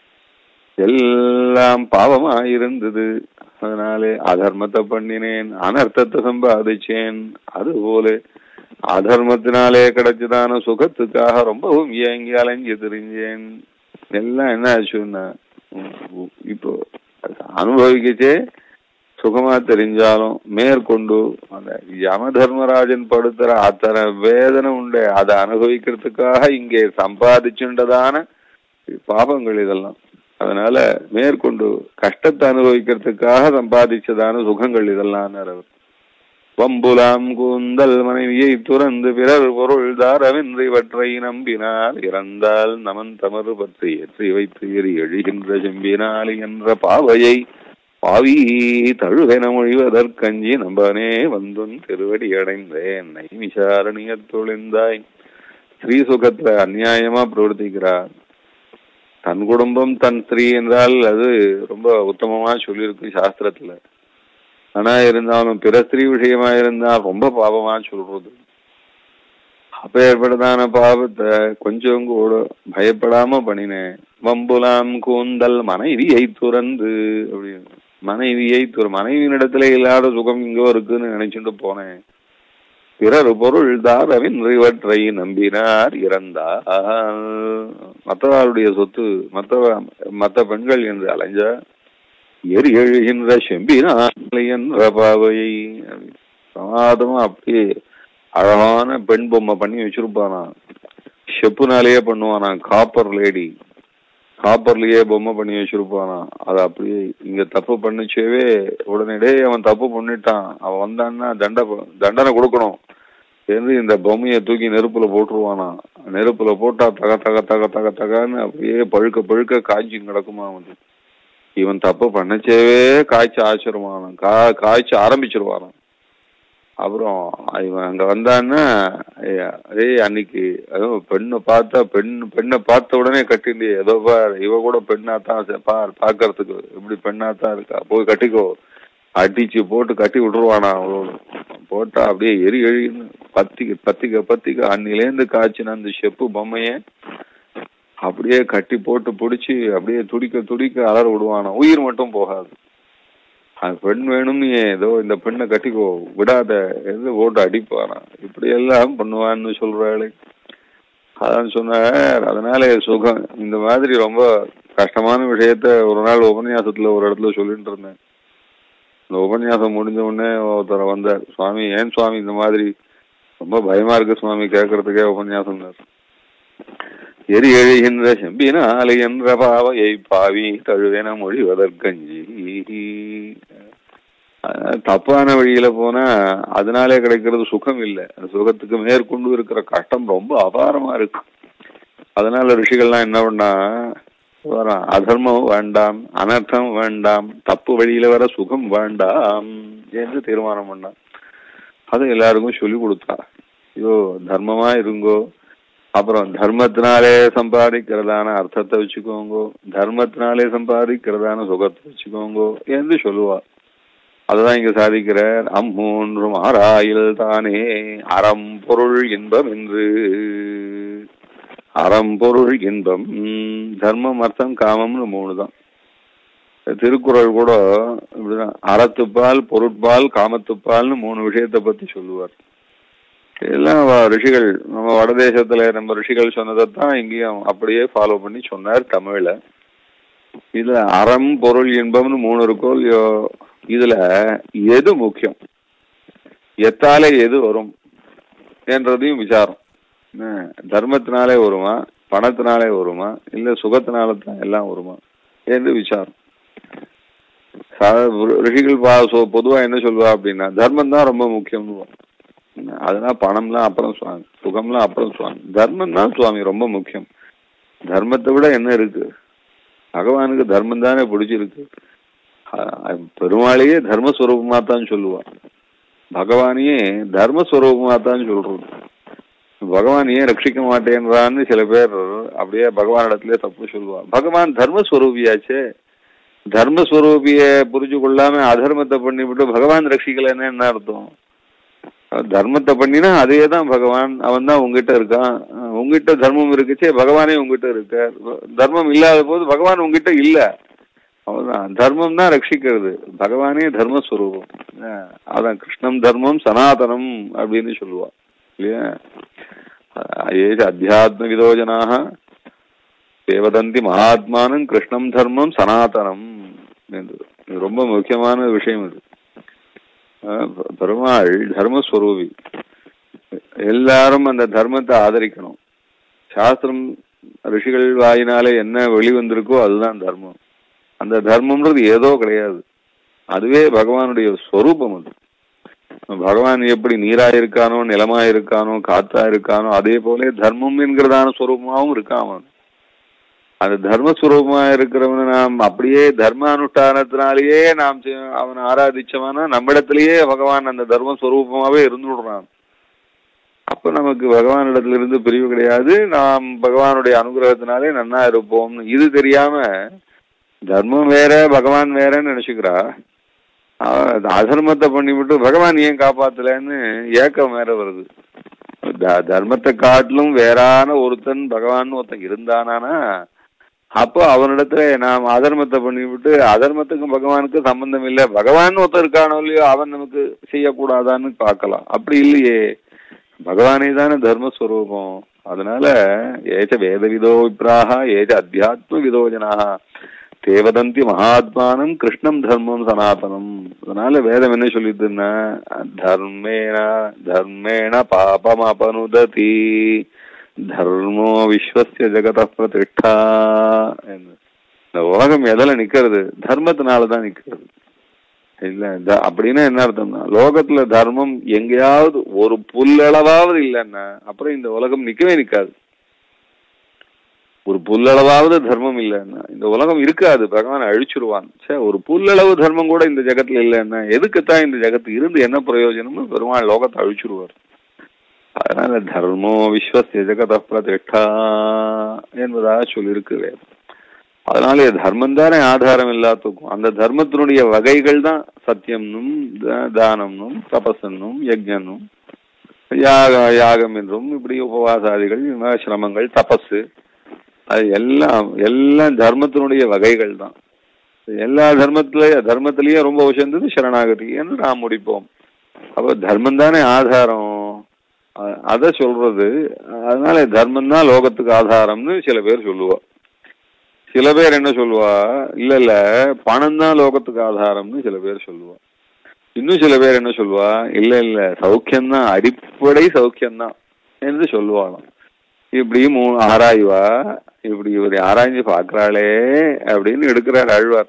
எல்லாம் பாவமாயிருந்தது அதனாலே அதர்மத்தை பண்ணினேன் அனர்த்தத்தை சம்பாதிச்சேன் அதுபோல அதர்மத்தினாலே கிடைச்சதான சுகத்துக்காக ரொம்பவும் ஏங்கி அலைஞ்சு தெரிஞ்சேன் எல்லாம் என்ன ஆச்சுன்னா உம், இப்போ அனுபவிக்கச்சே சுகமா தெரிஞ்சாலும் மேற்கொண்டு அந்த யம தர்மராஜன் படுத்துற அத்தனை வேதனை உண்டு அதை அனுபவிக்கிறதுக்காக இங்கே சம்பாதிச்சுண்டதான பாபங்கள் இதெல்லாம் அதனால மேற்கொண்டு கஷ்டத்தை அனுபவிக்கிறதுக்காக சம்பாதிச்சதான சுகங்கள் இதெல்லாம் அவர் வம்புலாம் கூந்தல் மனைவியை துறந்து பிறர் பொருள் தாரவின்றி இவற்றை நம்பினார் இறந்தால் நமன் தமறு பற்றி ஏற்றி வைத்து எரி எழுகின்ற செம்பினால் என்ற பாவையை பாவி தழுவென மொழிவதற்கஞ்சி நம்பனே வந்துன் திருவடி அடைந்தேன் நைமிஷாரணிய தொழிந்தாய் ஸ்ரீ சுகத்துல அநியாயமா பிரவர்த்திக்கிறார் தன் குடும்பம் தன் ஸ்திரீ என்றால் அது ரொம்ப உத்தமமா சொல்லியிருக்கு சாஸ்திரத்துல ஆனா இருந்தாலும் பிற ஸ்திரீ விஷயமா இருந்தா ரொம்ப பாவமா சொல்றது அப்பேற்பட்டதான பாவத்தை கொஞ்சம் கூட பயப்படாம பண்ணினேன் வம்புலாம் கூந்தல் மனைவியை துறந்து அப்படின்னு மனைவியை துற மனைவியினிடத்துல இல்லாத சுகம் இங்கோ இருக்குன்னு நினைச்சுட்டு போனேன் பிறர் பொருள் தாரவின்றி இவற்றை நம்பினார் இறந்தார் மற்றவருடைய சொத்து மற்ற மற்ற பெண்கள் என்று அலைஞ்ச எரி எழுகின்ற செம்பினார் என்ற பாவையை பிரமாதமா அப்படியே அழகான பெண் பொம்மை பண்ணி வச்சிருப்பானா செப்புனாலேயே பண்ணுவானா காப்பர் லேடி காப்பர்லயே பொம்மை பண்ணி வச்சிருப்பானா அது அப்படியே இங்க தப்பு பண்ணுச்சேவே உடனே அவன் தப்பு பண்ணிட்டான் அவன் வந்தான்னா தண்ட தண்டனை கொடுக்கணும் என்று இந்த பொம்மையை தூக்கி நெருப்புல போட்டுருவானா நெருப்புல போட்டா தக தக தக தக தகன்னு அப்படியே பழுக்க பழுக்க காய்ச்சி கிடக்குமா வந்து இவன் தப்பு பண்ணச்சேவே காய்ச்ச ஆச்சிருவானான் கா காய்ச்ச ஆரம்பிச்சிருவானான் அப்புறம் இவன் அங்க வந்தான்னா ஏய் அன்னைக்கு அதுவும் பெண்ணை பார்த்தா பெண் பெண்ணை பார்த்த உடனே கட்டிண்டு ஏதோ பார் இவ கூட பெண்ணா தான் பார் பாக்குறதுக்கு இப்படி பெண்ணா தான் இருக்கா போய் கட்டிக்கோ அடிச்சு போட்டு கட்டி விட்டுருவானா அவளோட போட்டா அப்படியே எரி எழின்னு பத்திக்க பத்திக்க பத்திக்க அன்னிலேருந்து காய்ச்சின அந்த செப்பு பொம்மைய அப்படியே கட்டி போட்டு பிடிச்சி அப்படியே துடிக்க துடிக்க அலற விடுவானா உயிர் மட்டும் போகாது அது பெண் வேணும்னு ஏதோ இந்த பெண்ணை கட்டிக்கோ விடாத எது போட்டு அடிப்பானா இப்படி எல்லாம் பண்ணுவான்னு சொல்றாளே அதான் சொன்னார் அதனால சுகம் இந்த மாதிரி ரொம்ப கஷ்டமான விஷயத்த ஒரு நாள் உபன்யாசத்துல ஒரு இடத்துல சொல்லிட்டு இருந்தேன் இந்த உபன்யாசம் முடிஞ்ச உடனே ஒருத்தர் வந்தார் சுவாமி ஏன் சுவாமி இந்த மாதிரி ரொம்ப பயமா இருக்கு சுவாமி கேட்கறதுக்கே உபன்யாசம் எரி எழுகின்ற செம்பினாலை என்ற பாவையை பாவி தழுவென மொழிவதற்கஞ்சி தப்பான வழியில போனா அதனாலே கிடைக்கிறது சுகம் இல்லை அந்த சுகத்துக்கு மேற்கொண்டு இருக்கிற கஷ்டம் ரொம்ப அபாரமா இருக்கு அதனால ரிஷிகள்லாம் என்ன பண்ணா அதர்மம் வேண்டாம் அனர்த்தம் வேண்டாம் தப்பு வழியில வர சுகம் வேண்டாம் என்று தீர்மானம் பண்ணான் அதை எல்லாருக்கும் சொல்லி கொடுத்தா ஐயோ தர்மமா இருங்கோ அப்புறம் தர்மத்தினாலே சம்பாதிக்கிறதான அர்த்தத்தை வச்சுக்கோங்க தர்மத்தினாலே சம்பாதிக்கிறதான சுகத்தை வச்சுக்கோங்க என்று சொல்லுவா அதுதான் இங்க சாதிக்கிறார் அம்மூன்றும் ஆராயில் தானே அறம் பொருள் இன்பம் என்று அறம் பொருள் இன்பம் தர்மம் அர்த்தம் காமம்னு மூணு தான் திருக்குறள் கூட இப்படிதான் அறத்துப்பால் பொருட்பால் காமத்துப்பால்னு மூணு விஷயத்தை பத்தி சொல்லுவார் எல்லாம் ரிஷிகள் நம்ம வடதேசத்துல நம்ம ரிஷிகள் சொன்னதைத்தான் இங்கேயும் அப்படியே ஃபாலோ பண்ணி சொன்னார் தமிழ்ல இதுல அறம் பொருள் இன்பம்னு மூணு இருக்கோ இல்லையோ இதுல எது முக்கியம் எத்தாலே எது வரும் என்றதையும் விசாரம் தர்மத்தினாலே வருமா பணத்தினாலே வருமா இல்ல சுகத்தினால தான் எல்லாம் வருமா என்று விசாரம் ரிஷிகள் பொதுவா என்ன சொல்வா அப்படின்னா தர்மம் தான் ரொம்ப முக்கியம்னு அதெல்லாம் பணம்லாம் அப்புறம் சுவாமி சுகம்லாம் அப்புறம் சுவாமி தர்மம் தான் சுவாமி ரொம்ப முக்கியம் தர்மத்தை விட என்ன இருக்கு பகவானுக்கு தர்மம் தானே பிடிச்சிருக்கு பெருமாளையே தர்மஸ்வரூபமா தான் சொல்லுவான் பகவானையே தர்மஸ்வரூபமா தான் சொல்றது பகவான் ஏன் ரட்சிக்க மாட்டேன்றான்னு சில பேர் அப்படியே பகவான் இடத்துல தப்பு சொல்லுவா பகவான் தர்மஸ்வரூபியாச்சே தர்மஸ்வரூபிய புரிஞ்சு கொள்ளாம அதர்மத்தை பண்ணிவிட்டு பகவான் ரட்சிக்கலன்னு என்ன அர்த்தம் தர்மத்தை பண்ணினா அதே தான் பகவான் அவன் தான் உங்ககிட்ட இருக்கான் உங்ககிட்ட தர்மம் இருக்குச்சே பகவானே உங்ககிட்ட இருக்க தர்மம் இல்லாத போது பகவான் உங்ககிட்ட இல்ல அவன்தான் தர்மம் தான் ரட்சிக்கிறது பகவானே தர்மஸ்வரூபம் அதான் கிருஷ்ணம் தர்மம் சனாதனம் அப்படின்னு சொல்லுவா இல்லையா ஏ அத்தியாத்ம விதோஜனாக தேவதந்தி மகாத்மானம் கிருஷ்ணம் தர்மம் சனாதனம் என்று ரொம்ப முக்கியமான விஷயம் இது பெருமாள் தர்மஸ்வரூபி எல்லாரும் அந்த தர்மத்தை ஆதரிக்கணும் சாஸ்திரம் ரிஷிகள் வாயினாலே என்ன வெளிவந்திருக்கோ அதுதான் தர்மம் அந்த தர்மம்ன்றது ஏதோ கிடையாது அதுவே பகவானுடைய ஸ்வரூபம் அது பகவான் எப்படி நீரா இருக்கானோ நிலமா இருக்கானோ காத்தா இருக்கானோ அதே போல தர்மம் என்கிறதான ஸ்வரூபமாவும் இருக்கான் அவன் அந்த தர்மஸ்வரூபமா இருக்கிறவனை நாம் அப்படியே தர்ம அனுஷ்டானத்தினாலேயே நாம் செ- அவனை ஆராதிச்சோம்னா நம்மிடத்திலேயே பகவான் அந்த தர்மஸ்வரூபமாவே இருந்து விடுறான் அப்ப நமக்கு பகவானிடத்துல இருந்து பிரிவு கிடையாது நாம் பகவானுடைய அனுகிரகத்தினாலே நன்னா இருப்போம் இது தெரியாம தர்மம் வேற பகவான் வேறன்னு நினைச்சுக்கிறா அவ அதர்மத்தை பண்ணிவிட்டு பகவான் ஏன் காப்பாத்தலன்னு ஏக்கம் வேற வருது த- தர்மத்தை காட்டிலும் வேறான ஒருத்தன் பகவான் ஒருத்தன் இருந்தானானா அப்போ அவனிடத்துல நாம் அதர்மத்தை பண்ணிவிட்டு அதர்மத்துக்கும் பகவானுக்கும் சம்பந்தம் இல்லை பகவான் ஒருத்தன் இருக்கானோ இல்லையோ அவன் நமக்கு செய்யக்கூடாதான்னு பார்க்கலாம் அப்படி இல்லையே பகவானே தானே தர்மஸ்வரூபம் அதனால ஏச்ச வேதவிதோ விப்ராக ஏச்ச அத்தியாத்ம விதோ ஜனாக தேவதந்தி மகாத்மானம் கிருஷ்ணம் தர்மம் சனாதனம் அதனால வேதம் என்ன சொல்லிதுன்னா தர்மேன தர்மேண பாபம் அபனுததி தர்மோ விஸ்வசிய ஜெகத பிரதிஷ்டா என்று. இந்த உலகம் எதில் நிக்கிறது தர்மத்தினால தான் நிக்கிறது இல்ல த- அப்படின்னா என்ன அர்த்தம்னா லோகத்துல தர்மம் எங்கேயாவது ஒரு புல்லளவாவது இல்லைன்னா அப்புறம் இந்த உலகம் நிக்கவே நிக்காது ஒரு புல்லளவாவது தர்மம் இல்லைன்னா இந்த உலகம் இருக்காது பகவான் அழிச்சிருவான் சே ஒரு புல்லளவு தர்மம் கூட இந்த ஜெகத்துல இல்லைன்னா எதுக்குத்தான் இந்த ஜெகத்து இருந்து என்ன பிரயோஜனம்னு பெருமாள் லோகத்தை அழிச்சிருவார் அதனால தர்மோ விஸ்வசிய ஜெகத பிரதிஷ்டா என்பதாக சொல்லியிருக்கு வேதம் அதனால தர்மம் தானே ஆதாரம் எல்லாத்துக்கும் அந்த தர்மத்தினுடைய வகைகள் தான் சத்தியம்னும் த- தானம்னும் தபசன்னும் யஜ்ஞனும் யாக யாகம் என்றும் இப்படி உபவாசாதிகள் விம- சிரமங்கள் தபசு அது எல்லாம் எல்லாம் தர்மத்தினுடைய வகைகள் தான் எல்லா தர்மத்தில தர்மத்திலேயே ரொம்ப உசந்தது சரணாகதி என்று நாம் முடிப்போம் அப்போ தர்மம் தானே ஆதாரம் அ- அத சொல்றது அதனால தர்மம் தான் லோகத்துக்கு ஆதாரம்னு சில பேர் சொல்லுவா சில பேர் என்ன சொல்லுவா இல்ல இல்ல பணம் தான் லோகத்துக்கு ஆதாரம்னு சில பேர் சொல்லுவா இன்னும் சில பேர் என்ன சொல்லுவா இல்ல இல்ல சௌக்கியம்தான் அடிப்படை சௌக்கியம்தான் என்று சொல்லுவாளாம் இப்படி மூ ஆராய்வா இப்படி இவர் ஆராய்ஞ்சு பார்க்கறாளே அப்படின்னு எடுக்கிறார் ஆழ்வார்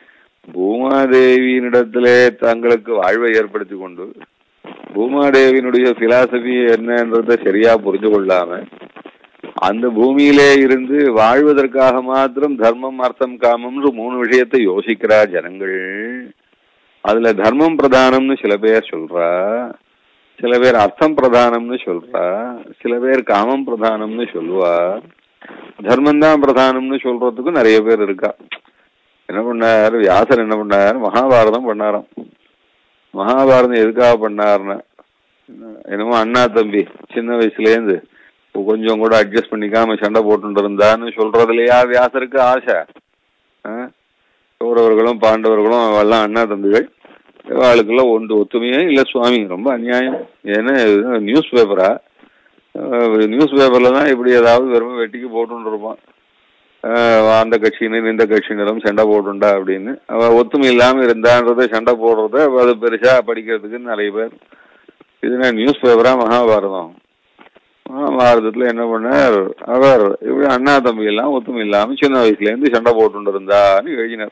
பூமாதேவியினிடத்திலே தங்களுக்கு வாழ்வை ஏற்படுத்தி கொண்டு பூமாதேவியினுடைய பிலாசபி என்னன்றத சரியா புரிஞ்சு கொள்ளாம அந்த பூமியிலே இருந்து வாழ்வதற்காக மாத்திரம் தர்மம் அர்த்தம் காமம்னு மூணு விஷயத்தை யோசிக்கிறா ஜனங்கள் அதுல தர்மம் பிரதானம்னு சில பேர் சொல்றா சில பேர் அர்த்தம் பிரதானம்னு சொல்றா சில பேர் காமம் பிரதானம்னு சொல்லுவா தர்மம் தான் பிரதானம்னு சொல்றதுக்கும் நிறைய பேர் இருக்கா என்ன பண்ணார் வியாசர் என்ன பண்ணார் மகாபாரதம் பண்ணாராம் மகாபாரதம் எதுக்காக பண்ணாருன்னா என்னமோ அண்ணா தம்பி சின்ன வயசுலேருந்து கொஞ்சம் கூட அட்ஜஸ்ட் பண்ணிக்காம சண்டை போட்டுட்டு இருந்தான்னு சொல்றதுலயா வியாசருக்கு ஆசை ஆ? கௌரவர்களும் பாண்டவர்களும் எல்லாம் அண்ணா தம்பிகள் அவளுக்கெல்லாம் ஒன்று ஒத்துமையே இல்லை சுவாமி ரொம்ப அநியாயம் ஏன்னா இது நியூஸ் பேப்பரா நியூஸ் பேப்பர்ல தான் இப்படி ஏதாவது வெறும் வெட்டிக்கு போட்டுன்னு இருப்பான் ஆஹ் அந்த கட்சியினர் இந்த கட்சியினரும் சண்டை போட்டுண்டா அப்படின்னு அவ ஒத்துமை இல்லாம இருந்தான்றத சண்டை போடுறத அது பெருசா படிக்கிறதுக்கு நிறைய பேர் இதுனா நியூஸ் பேப்பரா மகாபாரதம் மகாபாரதத்துல என்ன பண்ணார் அவர் இப்படி அண்ணா தம்பி எல்லாம் ஒத்துமை இல்லாம சின்ன வயசுல இருந்து சண்டை போட்டுட்டு இருந்தான்னு எழுதினார்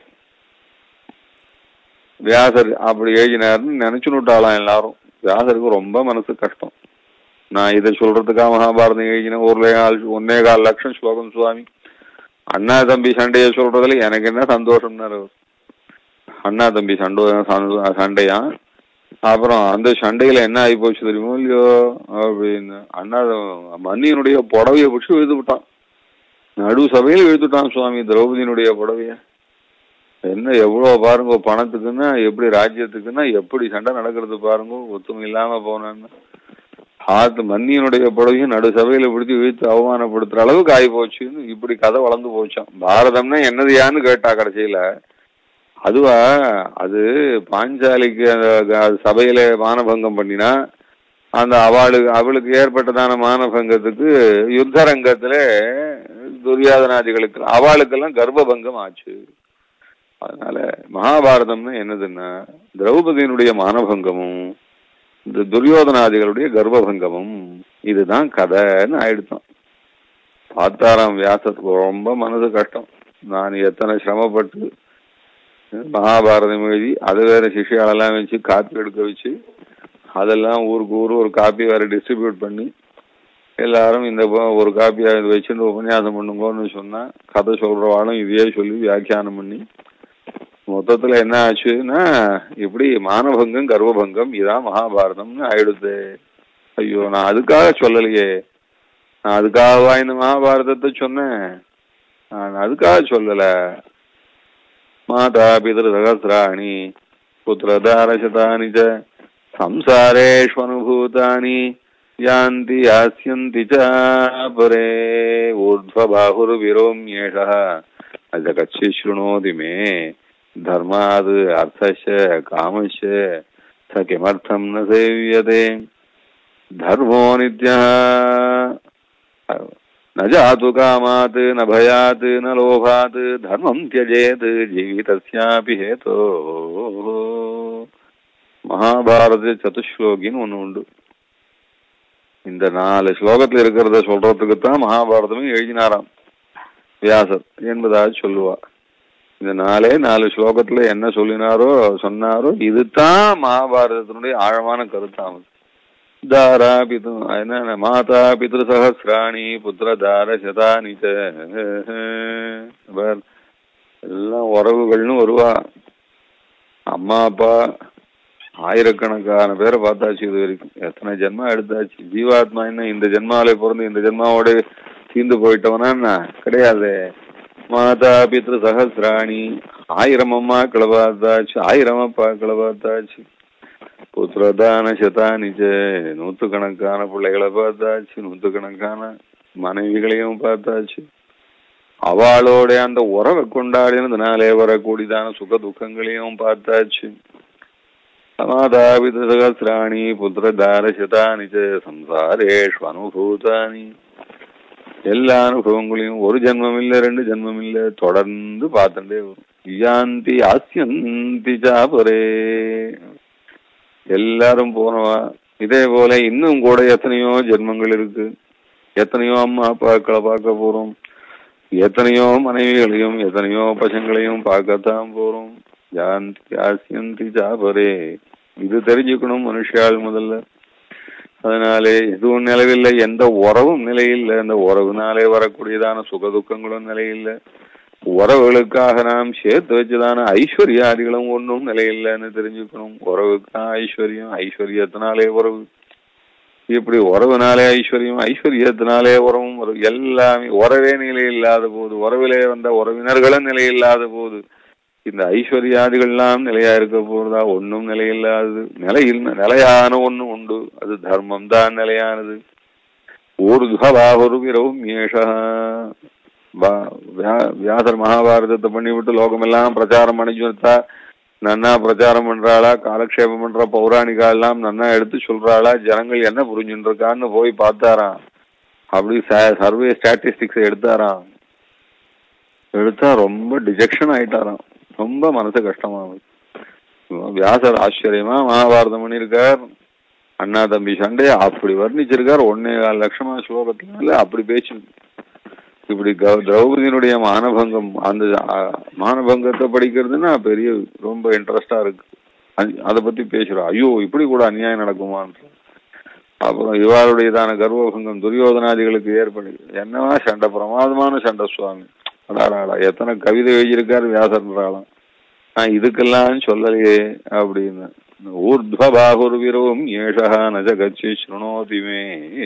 வியாசர் அப்படி எழுதினார்னு நினைச்சுட்டாலாம் எல்லாரும் வியாசருக்கு ரொம்ப மனசு கஷ்டம் நான் இதை சொல்றதுக்காக மகாபாரதம் எழுதின ஒரு ஆள் ஒன்னே கால் லட்சம் ஸ்லோகம் சுவாமி அண்ணா தம்பி சண்டைய சொல்றதுல எனக்கு என்ன சந்தோஷம்னாரு அவர். அண்ணா தம்பி சண்டை சண்டை- சண்டையா அப்புறம் அந்த சண்டையில என்ன ஆகி போச்சு தெரியுமோ இல்லையோ அப்படின்னு அண்ணா மன்னியனுடைய புடவைய பிடிச்சி இழுத்து விட்டான் நடு சபையில் இழுத்துட்டான் சுவாமி திரௌபதியினுடைய புடவைய என்ன எவ்வளவு பாருங்க பணத்துக்குன்னா எப்படி ராஜ்யத்துக்குன்னா எப்படி சண்டை நடக்கிறது பாருங்க ஒத்துமை இல்லாம போனான்னு ஆத்து மன்னியனுடைய புடவையும் நடு சபையில பிடிச்சி இழுத்து அவமானப்படுத்துற அளவுக்கு ஆகி போச்சுன்னு இப்படி கதை வளர்ந்து போச்சான் பாரதம்னா என்னதுயான்னு கேட்டா கடைசியில அதுவா அது பாஞ்சாலிக்கு அந்த க- சபையில மானபங்கம் பண்ணினா அந்த அவளுக்கு அவளுக்கு ஏற்பட்டதான மானபங்கத்துக்கு யுத்த ரங்கத்துல துரியாதனாதிகளுக்கு அவளுக்கெல்லாம் கர்ப்பபங்கம் ஆச்சு அதனால மகாபாரதம்னா என்னதுன்னா திரௌபதியினுடைய மானபங்கமும் இந்த துரியோதனாதிகளுடைய கர்ப்பபங்கமும் இதுதான் கதைன்னு ஆயிடுத்தான் பார்த்தாராம் வியாசர் ரொம்ப மனது கஷ்டம் நான் எத்தனை சிரமப்பட்டு மகாபாரதம் எழுதி அது வேற சிஷியாலெல்லாம் வச்சு காப்பி எடுக்க வச்சு அதெல்லாம் ஊருக்கு ஊர் ஒரு காப்பி வேற டிஸ்ட்ரிபியூட் பண்ணி எல்லாரும் இந்த ப- ஒரு காப்பியா இது வச்சுட்டு உபன்யாசம் பண்ணுங்கன்னு சொன்னா கதை சொல்றவாளும் இதையே சொல்லி வியாக்கியானம் பண்ணி மொத்தத்துல என்ன ஆச்சுன்னா இப்படி மானபங்கம் கர்வபங்கம் இதான் மகாபாரதம்னு ஆயிடுது ஐயோ நான் அதுக்காக சொல்லலையே நான் அதுக்காகவா இந்த மகாபாரதத்தை சொன்னேன் நான் அதுக்காக சொல்லல மாதா பிதൃ சகசிராணி புத்திரதாரசதானி ச संसारेष्वनुभूतानि यान्ति यास्यन्ति च परे ऊर्ध्वबाहुर्विरोम्येषः अज कच्चित् शृणोति मे धर्माद् अर्थस्य कामस्य स किमर्थं न सेव्यते धर्मो नित्यः न जातु कामात् न भयात् न लोभात् धर्मं त्यजेत् जीवितस्यापि हेतोः மகாபாரத சதுஸ்லோகின்னு ஒண்ணு உண்டு இந்த நாலு ஸ்லோகத்துல இருக்கிறத சொல்றதுக்கு தான் மகாபாரதமும் எழுதினாராம் வியாசர் என்பதாக சொல்லுவா இந்த நாலே நாலு ஸ்லோகத்துல என்ன சொல்லினாரோ சொன்னாரோ இதுதான் மகாபாரதத்தினுடைய ஆழமான கருத்தாமது தாரா பிது என்ன மாதா பித்ரு சகசிராணி புத்திர தார சதானி ச. பார், எல்லாம் உறவுகள்னு வருவா அம்மா அப்பா ஆயிரக்கணக்கான பேரை பார்த்தாச்சு இது வரைக்கும் எத்தனை ஜென்மா எடுத்தாச்சு ஜீவாத்மா என்ன இந்த ஜென்மாவில பிறந்து இந்த ஜென்மாவோட தீந்து போயிட்டவனா என்ன கிடையாது மாதா பித்ரு சகசிராணி ஆயிரம் அம்மாக்களை பார்த்தாச்சு ஆயிரம் அப்பாக்களை பார்த்தாச்சு புத்திரதான சதானிச்ச நூத்துக்கணக்கான பிள்ளைகளை பார்த்தாச்சு நூத்துக்கணக்கான மனைவிகளையும் பார்த்தாச்சு அவளோட அந்த உறவை கொண்டாடினதுனாலே வரக்கூடியதான சுக துக்கங்களையும் பார்த்தாச்சு சமாதாபிதசகசிராணி புத்திரதாரசதானி ச சம்சாரேஷு அனுபூதானி எல்லா அனுபவங்களையும் ஒரு ஜென்மம் இல்ல ரெண்டு ஜென்மம் இல்ல தொடர்ந்து பார்த்துட்டே வரும் யாந்தி ஆசியந்தி சாபரே எல்லாரும் போனவா இதே போல இன்னும் கூட எத்தனையோ ஜென்மங்கள் இருக்கு எத்தனையோ அம்மா அப்பாக்களை பார்க்க போறோம் எத்தனையோ மனைவிகளையும் எத்தனையோ பசங்களையும் பார்க்கத்தான் போறோம் யாந்தி ஆசியந்தி சாபரே இது தெரிஞ்சுக்கணும் மனுஷாள் முதல்ல அதனாலே எதுவும் நிலவில்லை எந்த உறவும் நிலையில்லை அந்த உறவுனாலே வரக்கூடியதான சுக துக்கங்களும் நிலையில்லை உறவுகளுக்காக நாம் சேர்த்து வச்சதான ஐஸ்வர்யாதிகளும் ஒன்றும் நிலையில்லைன்னு தெரிஞ்சுக்கணும் உறவுக்கான ஐஸ்வர்யம் ஐஸ்வர்யத்தினாலே உறவு இப்படி உறவுனாலே ஐஸ்வர்யம் ஐஸ்வர்யத்தினாலே உறவும் வரும் எல்லாமே உறவே நிலை இல்லாத போது உறவிலே வந்த உறவினர்களும் நிலை இல்லாத போது இந்த ஐஸ்வர்யாதிகள்லாம் நிலையா இருக்க போறதா ஒன்றும் நிலையில்லாதது நிலையில் நிலையான ஒண்ணு உண்டு அது தர்மம் தான் நிலையானது ஊர்துவபாகுரு விரவும் ஏஷா வியாசர் மகாபாரதத்தை பண்ணிவிட்டு லோகமெல்லாம் பிரச்சாரம் பண்ணி வந்தா நன்னா பிரச்சாரம் பண்றாளா காலக்ஷேபம் பண்ற பௌராணிகா எல்லாம் நன்னா எடுத்து சொல்றாளா ஜனங்கள் என்ன புரிஞ்சுட்டு இருக்கான்னு போய் பார்த்தாராம் அப்படி சர்வே ஸ்டாட்டிஸ்டிக்ஸ் எடுத்தாராம் எடுத்தா ரொம்ப டிஜெக்ஷன் ஆயிட்டாராம் ரொம்ப மனசு கஷ்டமாகுது வியாசர் ஆச்சரியமா மகாபாரதம் பண்ணியிருக்கார் அண்ணா தம்பி சண்டைய அப்படி வர்ணிச்சிருக்கார் ஒன்னே கால் லட்சமா ஸ்லோகத்தினால அப்படி பேச்சு இப்படி கௌ- திரௌபதியினுடைய மானபங்கம் அந்த அஹ், மானபங்கத்தை படிக்கிறதுன்னா பெரிய ரொம்ப இன்ட்ரெஸ்டா இருக்கு அது- அதை பத்தி பேசுறோம் ஐயோ இப்படி கூட அநியாயம் நடக்குமான்ற அப்புறம் இவாளுடையதான கர்வபங்கம் துரியோதனாதிகளுக்கு ஏற்படு என்னவா சண்டை பிரமாதமான சண்டை சுவாமி அடாடாடா எத்தனை கவிதை எழுதியிருக்காரு வியாசர்ன்றாளாம் நான் இதுக்கெல்லாம் சொல்லலையே அப்படின்னு ஊர்துவபாகுர் விரோம் ஏஷா நஜ கச்சி ஸ்ருணோதி மே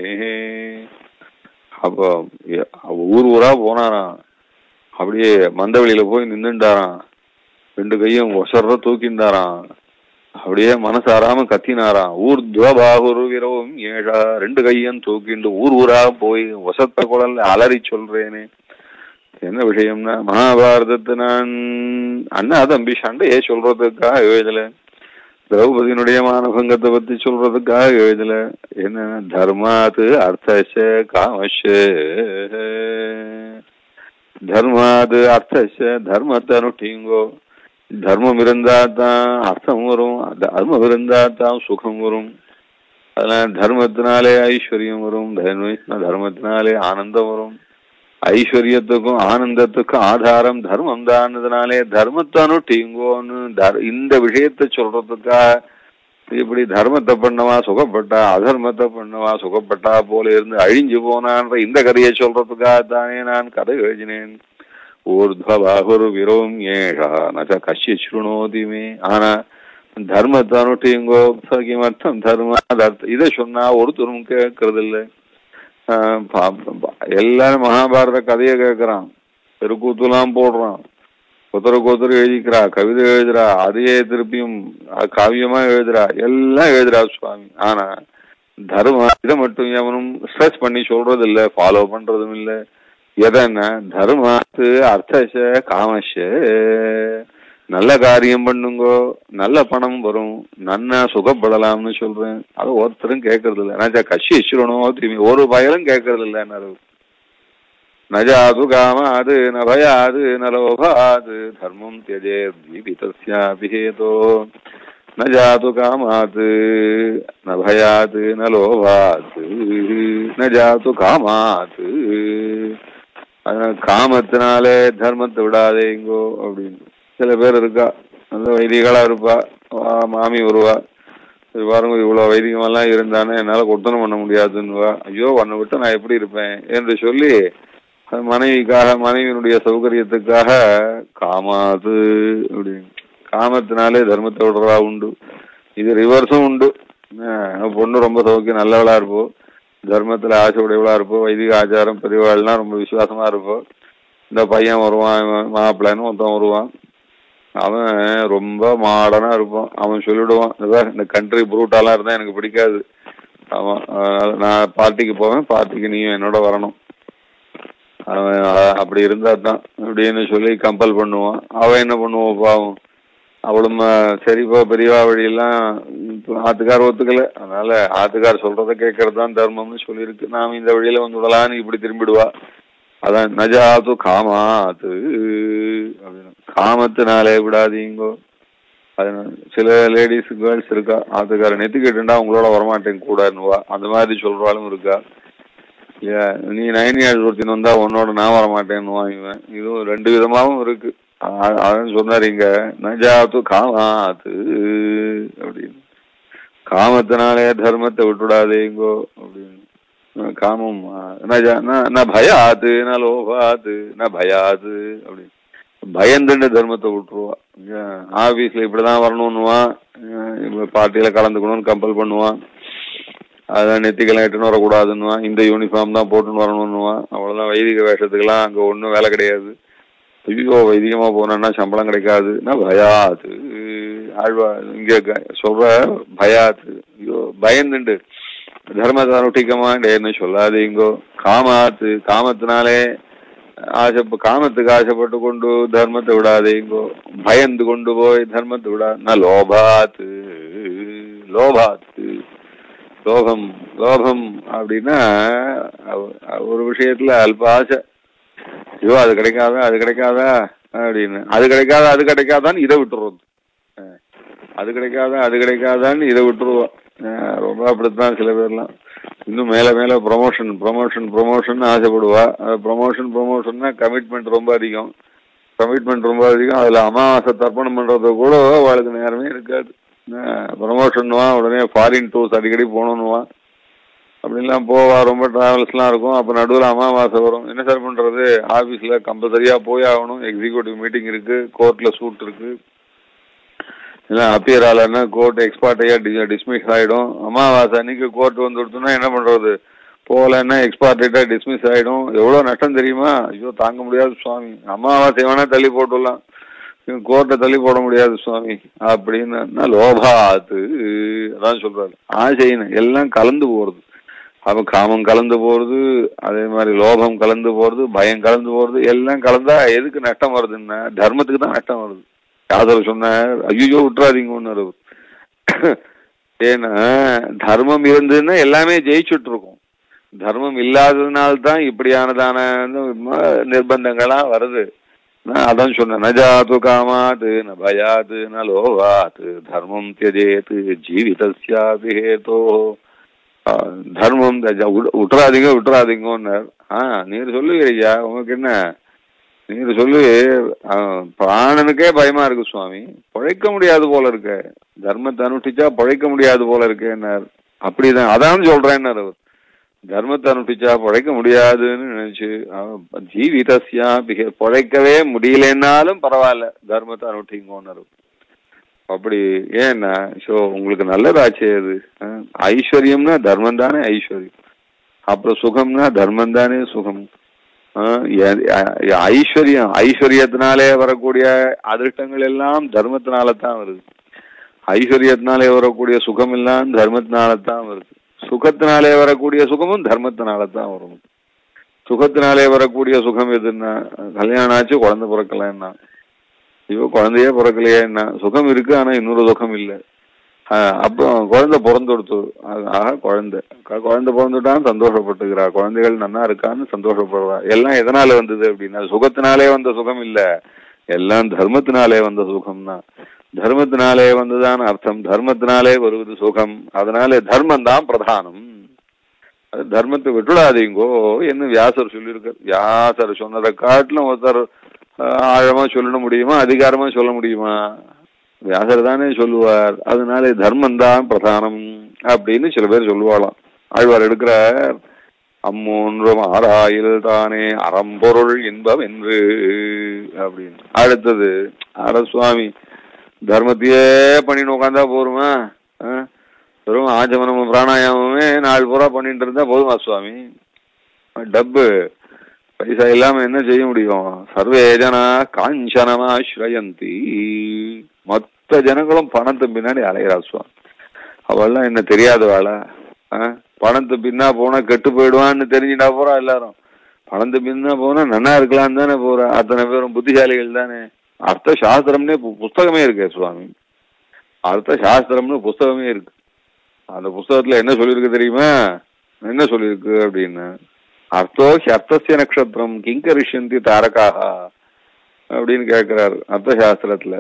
அப்போ எ- ஊர் ஊரா போனாராம் அப்படியே மந்தவெளியில போய் நின்னுட்டாராம் ரெண்டு கையும் ஒசர்ற தூக்கிண்டாராம் அப்படியே மனசாராம கத்தினாராம் ஊர்துவபாகுர் விரோம் ஏஷா ரெண்டு கையும் தூக்கிண்டு ஊர் ஊரா போய் ஒசத்த குழல் அலறி சொல்றேனே என்ன விஷயம்னா மகாபாரதத்தை நான் அண்ணா தம்பி சண்டையே சொல்றதுக்காக எழுதல திரௌபதியினுடைய மானபங்கத்தை பத்தி சொல்றதுக்காக எழுதல என்ன தர்மாத்து அர்த்தச காமஷ தர்மாது அர்த்தச தர்மத்தை அனுட்டிங்கோ தர்மம் இருந்தா தான் அர்த்தம் வரும் தர்மம் இருந்தா தான் சுகம் வரும் அதனால தர்மத்தினாலே ஐஸ்வர்யம் வரும் தர்ம- தர்மத்தினாலே ஆனந்தம் வரும் ஐஸ்வர்யத்துக்கும் ஆனந்தத்துக்கும் ஆதாரம் தர்மம் தானதுனாலே தர்மத்தை அனுட்டிங்கோன்னு தர்- இந்த விஷயத்தை சொல்றதுக்காக இப்படி தர்மத்தை பண்ணவா சுகப்பட்டா அதர்மத்தை பண்ணவா சுகப்பட்டா போல இருந்து அழிஞ்சு போனான்ற இந்த கதையை சொல்றதுக்காக தானே நான் கதை எழுதினேன் ஊர்துவபாகுர் விரோம் ஏஷா நச்ச கஷ்ய சுருணோதி மே ஆனா தர்மத்தை அனுட்டிங்கோ கிமர்த்தம் தர்ம அதர்த்தம் இதை சொன்னா ஒருத்தரும் கேட்கறது இல்லை ஆஹ் பா- பா- எல்லாரும் மகாபாரத கதையை கேட்கறான் தெருக்கூத்துலாம் போடுறான் ஒருத்தருக்கு ஒருத்தர் எழுதிக்கிறா கவிதை எழுதுறா அதையே திருப்பியும் அஹ் காவியமா எழுதுறா எல்லாம் எழுதுறா சுவாமி ஆனா தர்மம் இதை மட்டும் எவனும் ஸ்ட்ரெஸ் பண்ணி சொல்றது இல்ல ஃபாலோ பண்றதும் இல்ல எதன்னா தர்மாத்து அர்த்தச காமஷ நல்ல காரியம் பண்ணுங்கோ நல்ல பணம் வரும் நன்னா சுகப்படலாம்னு சொல்றேன் அது ஒருத்தரும் கேட்கறது இல்ல நான் கஷி இஷ்டணும் திரும்பி ஒரு பயலும் கேட்கறது இல்லைன்னு நஜாது காமாது ந பயாது ந லோபாது தர்மம் தியஜே தீபிதஸ்யாபிஹேதோ ந ஜாது காமாத் ந பயாத் ந லோபாத் ந ஜாது காமாத் அதனால காமத்தினாலே தர்மத்தை விடாதேங்கோ அப்படின்னு சில பேர் இருக்கா நல்ல வைதிகளா இருப்பா வா, மாமி வருவா இது பாருங்க இவ்வளவு வைதிகமெல்லாம் இருந்தானே என்னால கொத்தனம் பண்ண முடியாதுன்னுவா ஐயோ உன்னை விட்டு நான் எப்படி இருப்பேன் என்று சொல்லி அது மனைவிக்காக மனைவியினுடைய சௌகரியத்துக்காக காமாது அப்படின்னு காமத்தினாலே தர்மத்தை விடுறதா உண்டு இது ரிவர்ஸும் உண்டு ஆஹ் பொண்ணு ரொம்ப சௌக்கியம் நல்லவளா இருப்போம் தர்மத்துல ஆசை உடையவளா இருப்போம் வைதிக ஆச்சாரம் பெரியவாள்லாம் ரொம்ப விசுவாசமா இருப்போம் இந்த பையன் வருவான் இவன் மாப்பிள்ளைன்னு ஒருத்தன் வருவான் அவன் ரொம்ப மாடனா இருப்பான் அவன் சொல்லிடுவான் "இந்த பாரு, இந்த கண்ட்ரி புரூட்டாலாம் இருந்தா எனக்கு பிடிக்காது அவன் அதனால நான் பார்ட்டிக்கு போவேன் பார்ட்டிக்கு நீயும் என்னோட வரணும் அவன் அ- அப்படி இருந்தா தான் அப்படின்னு சொல்லி கம்பல் பண்ணுவான் அவன் என்ன பண்ணுவான் பாவம் அவளும் அஹ், சரிப்பா பெரியவா வழியெல்லாம் இப்ப ஆத்துக்கார் ஒத்துக்கல அதனால ஆத்துக்கார் சொல்றத கேட்கறது தான் தர்மம்னு சொல்லியிருக்கு நாம் இந்த வழியில வந்து விடலான்னு இப்படி திரும்பிடுவா அதான் நஜாது காமாத்து அப்படின்னு காமத்தினாலே விடாதீங்கோ அதனால சில லேடிஸ் கேர்ள்ஸ் இருக்கா ஆத்துக்கார நெத்தி கேட்டுண்டா உங்களோட வரமாட்டேன் கூடன்னுவா அந்த மாதிரி சொல்றாலும் இருக்கா இல்லையா நீ நயனியாள் ஒருத்தின் வந்தா உன்னோட நான் வரமாட்டேன்னுவான் இவன் இதுவும் ரெண்டு விதமாவும் இருக்கு அ- அதான் சொன்னாரு இங்க நஜாத்து காமாத்து அப்படின்னு காமத்தினாலே தர்மத்தை விட்டுடாதேங்கோ அப்படின்னு அஹ் காமம் அஹ், நஜ- ந- ந பயாத்து ந லோபாத்து ந பயாது அப்படின்னு பயந்துட்டு தர்மத்தை விட்டுருவா ஆபீஸ்ல இப்படிதான் வரணும்னுவான் அஹ் பார்ட்டியில கலந்துக்கணும்னு கம்பல் பண்ணுவான் அதான் நெத்திக்கெல்லாம் எட்டுன்னு வரக்கூடாதுன்னுவான் இந்த யூனிஃபார்ம் தான் போட்டுன்னு வரணும்னுவான் அவ்வளவுதான் வைதிக வேஷத்துக்கெல்லாம் அங்க ஒண்ணும் வேலை கிடையாது ஐயோ வைதிகமா போனோம்னா சம்பளம் கிடைக்காது நான் பயாத்து ஆழ்வா இங்க க- சொல்ற பயாத்து ஐயோ பயந்துண்டு தர்மத்தை அனுஷ்டிக்கமாண்டேன்னு சொல்லாதீங்கோ காமாத்து காமத்தினாலே ஆசை காமத்துக்கு ஆசைப்பட்டு கொண்டு தர்மத்தை விடாதீங்கோ பயந்து கொண்டு போய் தர்மத்தை விடா நான் லோபாத்து லோபாத்து லோகம் லோகம் அப்படின்னா அவ- ஒரு விஷயத்துல அல்ப ஆசை ஐயோ அது கிடைக்காதா அது கிடைக்காதா அப்படின்னு அது கிடைக்காதா அது கிடைக்காதான்னு இதை விட்டுறது அஹ் அது கிடைக்காதா அது கிடைக்காதான்னு இதை விட்டுருவோம் அஹ் ரொம்ப அப்படித்தான் சில பேர்லாம் இன்னும் மேல மேல ப்ரொமோஷன் ப்ரொமோஷன் ப்ரொமோஷன் ஆசைப்படுவா ப்ரொமோஷன் ப்ரொமோஷன்னா கமிட்மெண்ட் ரொம்ப அதிகம் கமிட்மெண்ட் ரொம்ப அதிகம் அதுல அமாவாசை தர்ப்பணம் பண்றது கூட அவளுக்கு நேரமே இருக்காது ப்ரொமோஷன்வா உடனே ஃபாரின் டூர்ஸ் அடிக்கடி போகணுன்னுவா அப்படிலாம் போவா ரொம்ப டிராவல்ஸ்லாம் இருக்கும் அப்போ நடுவில் அமாவாசை வரும் என்ன சார் பண்ணுறது ஆஃபீஸில் கம்பல்சரியாக போய் ஆகணும் எக்ஸிக்யூட்டிவ் மீட்டிங் இருக்கு கோர்ட்டில் சூட் இருக்கு இல்லை அப்பியர் ஆகலன்னா கோர்ட் எக்ஸ்பார்ட்டையாக டி டிஸ்மிஸ் ஆகிடும் அமாவாசை அன்னைக்கு கோர்ட் வந்து கொடுத்தோன்னா என்ன பண்ணுறது போகலன்னா எக்ஸ்பார்ட்டேட்டாக டிஸ்மிஸ் ஆகிடும் எவ்வளோ நஷ்டம் தெரியுமா ஐயோ தாங்க முடியாது சுவாமி அமாவாசை வேணா தள்ளி போட்டுடலாம் கோர்ட்டை தள்ளி போட முடியாது சுவாமி அப்படின்னு லோபாத்து அதான் சொல்றாரு ஆசைன்னு எல்லாம் கலந்து போறது அப்ப காமம் கலந்து போறது அதே மாதிரி லோபம் கலந்து போறது பயம் கலந்து போறது எல்லாம் கலந்தா எதுக்கு நஷ்டம் வருதுன்னா தர்மத்துக்கு தான் நஷ்டம் வருது யாதவர் சொன்னார் ஐயோ விட்டுறாதீங்க ஒன்னு ஏன்னா தர்மம் இருந்ததுன்னா எல்லாமே ஜெயிச்சுட்டு இருக்கும் தர்மம் இல்லாததுனால்தான் இப்படியானதான நிர்பந்தங்களா வருது நான் அதான் சொன்னேன் நஜாத்து காமாத்து ந பயாத்து ந லோவாத்து தர்மம் தியஜேத்து ஜீவிதஸ்யாபி ஹேதோ தர்மம் தஜ- விட்- விட்டுறாதீங்க விட்டுறாதீங்கன்னார் ஆ நீர் சொல்லுவீரையா உங்களுக்கு என்ன நீங்க சொல்லி அஹ், பிராணனுக்கே பயமா இருக்கு சுவாமி பழைக்க முடியாது போல இருக்கு தர்மத்தை அனுஷ்டிச்சா பழைக்க முடியாது போல இருக்கேன்னார் அப்படிதான் அதான் சொல்றேன்னார் அவர் தர்மத்தை அனுஷ்டிச்சா பழைக்க முடியாதுன்னு நினைச்சு அவன் ஜீவிதஸ்யா பிக- பழைக்கவே முடியலன்னாலும் பரவாயில்ல தர்மத்தை அனுஷ்டிங்கோன்னாரு அப்படி ஏன்னா ஸோ உங்களுக்கு நல்லதாச்சே அது அஹ், ஐஸ்வர்யம்னா தர்மம் தானே ஐஸ்வர்யம் அப்புறம் சுகம்னா தர்மம் தானே சுகம் ஆஹ் எ- எ- ஐஸ்வர்யம் ஐஸ்வர்யத்தினாலே வரக்கூடிய அதிர்ஷ்டங்கள் எல்லாம் தர்மத்தினால தான் வருது ஐஸ்வர்யத்தினாலே வரக்கூடிய சுகம் எல்லாம் தர்மத்தினால தான் வருது சுகத்தினாலே வரக்கூடிய சுகமும் தர்மத்தினால தான் வரும் சுகத்தினாலே வரக்கூடிய சுகம் எதுன்னா கல்யாணம் ஆச்சு குழந்தை பிறக்கலன்னா ஐயோ குழந்தையே பிறக்கலையே என்ன சுகம் இருக்கு ஆனா இன்னொரு சுகம் இல்லை ஆஹ் அப்போ குழந்தை பிறந்து கொடுத்து ஆக குழந்தை க- குழந்தை பிறந்துட்டான் சந்தோஷப்பட்டுக்கிறா குழந்தைகள் நன்னா இருக்கான்னு சந்தோஷப்படுறா எல்லாம் எதனால வந்தது அப்படின்னா சுகத்தினாலே வந்த சுகம் இல்ல எல்லாம் தர்மத்தினாலே வந்த சுகம் தான் தர்மத்தினாலே வந்ததான அர்த்தம் தர்மத்தினாலே வருவது சுகம் அதனால தர்மம் தான் பிரதானம் அது தர்மத்தை விட்டுடாதீங்கோ என்ன வியாசர் சொல்லியிருக்கார் வியாசர் சொன்னதை காட்டிலும் ஒருத்தர் ஆஹ், ஆழமா சொல்ல முடியுமா அதிகாரமா சொல்ல முடியுமா வியாசர் தானே சொல்லுவார் அதனால தர்மம் தான் பிரதானம் அப்படின்னு சில பேர் சொல்லுவாளாம் ஆழ்வார் எடுக்கிறார் அம்மூன்றும் ஆராயில் தானே அறம்பொருள் இன்பம் என்று அப்படின்னு அடுத்தது அட சுவாமி தர்மத்தையே பண்ணிட்டு உட்காந்தா போருமா ஆ? வெறும் ஆஜமனமும் பிராணாயாமமே நாலு பூரா பண்ணிட்டு இருந்தா போதுமா சுவாமி டப்பு பைசா இல்லாம என்ன செய்ய முடியும் சர்வே ஜனா காஞ்சனமா ஸ்ரயந்தி மொத்த ஜனங்களும் பணத்து பின்னாடி அலைகிறா சுவாமி அவள்லாம் என்ன தெரியாதவாளா ஆ? பணத்து பின்னா போனா கெட்டு போயிடுவான்னு தெரிஞ்சுட்டா போறா எல்லாரும் பணத்து பின்னா போனா நன்னா இருக்கலாம்னு தானே போறா அத்தனை பேரும் புத்திசாலிகள் தானே அர்த்த சாஸ்திரம்னே பு- புஸ்தகமே இருக்கே சுவாமி அர்த்த சாஸ்திரம்னு புஸ்தகமே இருக்கு அந்த புஸ்தகத்துல என்ன சொல்லியிருக்கு தெரியுமா என்ன சொல்லியிருக்கு அப்படின்னு அர்த்தோ அர்த்தசிய நட்சத்திரம் கிங்கரிஷந்தி தாரகாக அப்படின்னு கேட்கிறாரு அர்த்த சாஸ்திரத்துல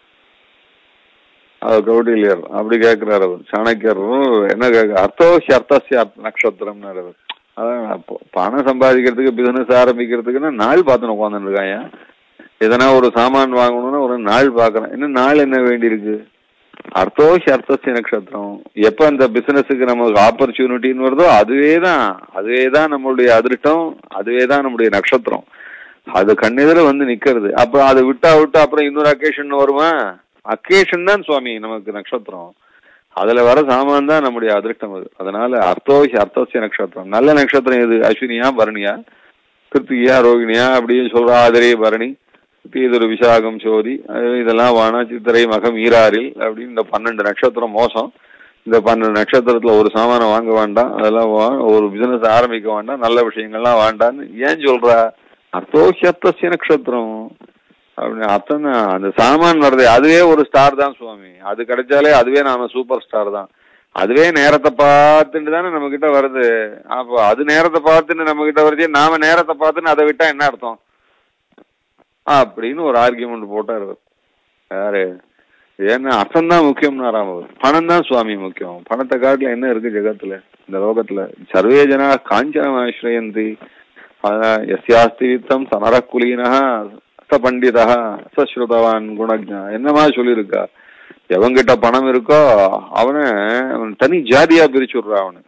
அது கௌடில்யர் அப்படி கேட்கிறார் அவர் சாணக்கியர் என்ன கேட்க அர்த்தோசி அர்த்தசிய நட்சத்திரம்னு அவர் அதான் அப்போ பணம் சம்பாதிக்கிறதுக்கு பிசினஸ் ஆரம்பிக்கிறதுக்குன்னா நாள் பார்த்துன்னு உட்காந்துட்டு இருக்காங்க எதனா ஒரு சாமான் வாங்கணும்னா ஒரு நாள் பார்க்கறேன் இன்னும் நாள் என்ன வேண்டியிருக்கு அர்த்தோஷி அர்த்தசிய நட்சத்திரம் எப்ப அந்த பிசினஸுக்கு நமக்கு ஆப்பர்ச்சுனிட்டின்னு வருதோ அதுவே தான் அதுவே தான் நம்மளுடைய அதிர்ஷ்டம் அதுவே தான் நம்முடைய நட்சத்திரம் அது கண்ணெதிர வந்து நிக்கிறது அப்ப அதை விட்டா விட்டா அப்புறம் இன்னொரு அக்கேஷன் வருமா அக்கேஷன் தான் சுவாமி நமக்கு நட்சத்திரம் அதுல வர சாமான் தான் நம்முடைய அதிர்ஷ்டம் அது அதனால அர்த்தோஷி அர்த்தசிய நட்சத்திரம் நல்ல நட்சத்திரம் எது அஸ்வினியா பரணியா கிருத்திகையா ரோகிணியா அப்படின்னு சொல்றா ஆதிரை பரணி தீதுரு விசாகம் சோதி அஹ் இதெல்லாம் வானா சித்திரை மகம் ஈராறில் அப்படின்னு இந்த பன்னெண்டு நட்சத்திரம் மோசம் இந்த பன்னெண்டு நட்சத்திரத்துல ஒரு சாமானை வாங்க வேண்டாம் அதெல்லாம் வா- ஒரு பிசினஸ் ஆரம்பிக்க வேண்டாம் நல்ல விஷயங்கள்லாம் வேண்டாம்னு ஏன் சொல்றா அர்த்தோஷியத்தசிய நட்சத்திரம் அப்படின்னு அர்த்தம் தான் அந்த சாமான் வருது அதுவே ஒரு ஸ்டார் தான் சுவாமி அது கிடைச்சாலே அதுவே நாம சூப்பர் ஸ்டார் தான் அதுவே நேரத்தை பார்த்துட்டு தானே நம்ம கிட்ட வருது அப்போ அது நேரத்தை பார்த்துட்டு நம்ம கிட்ட வருது நாம நேரத்தை பார்த்துன்னு அதை விட்டா என்ன அர்த்தம் அப்படின்னு ஒரு ஆர்கியூமெண்ட் போட்டார் அவர் யாரு ஏன்னா அர்த்தம் தான் முக்கியம்னாராம் அவர் பணம் தான் சுவாமி முக்கியம் பணத்தை காட்டுல என்ன இருக்கு ஜெகத்துல இந்த லோகத்துல சர்வே ஜனா காஞ்சனம் ஆசிரயந்தி எஸ்யாஸ்தி வித்தம் சனரக்குலீனா ச பண்டிதா சஸ்ருதவான் குணஜா என்னமா சொல்லியிருக்கா எவங்கிட்ட பணம் இருக்கோ அவனை அவன் தனி ஜாதியா பிரிச்சு விடுறா அவனு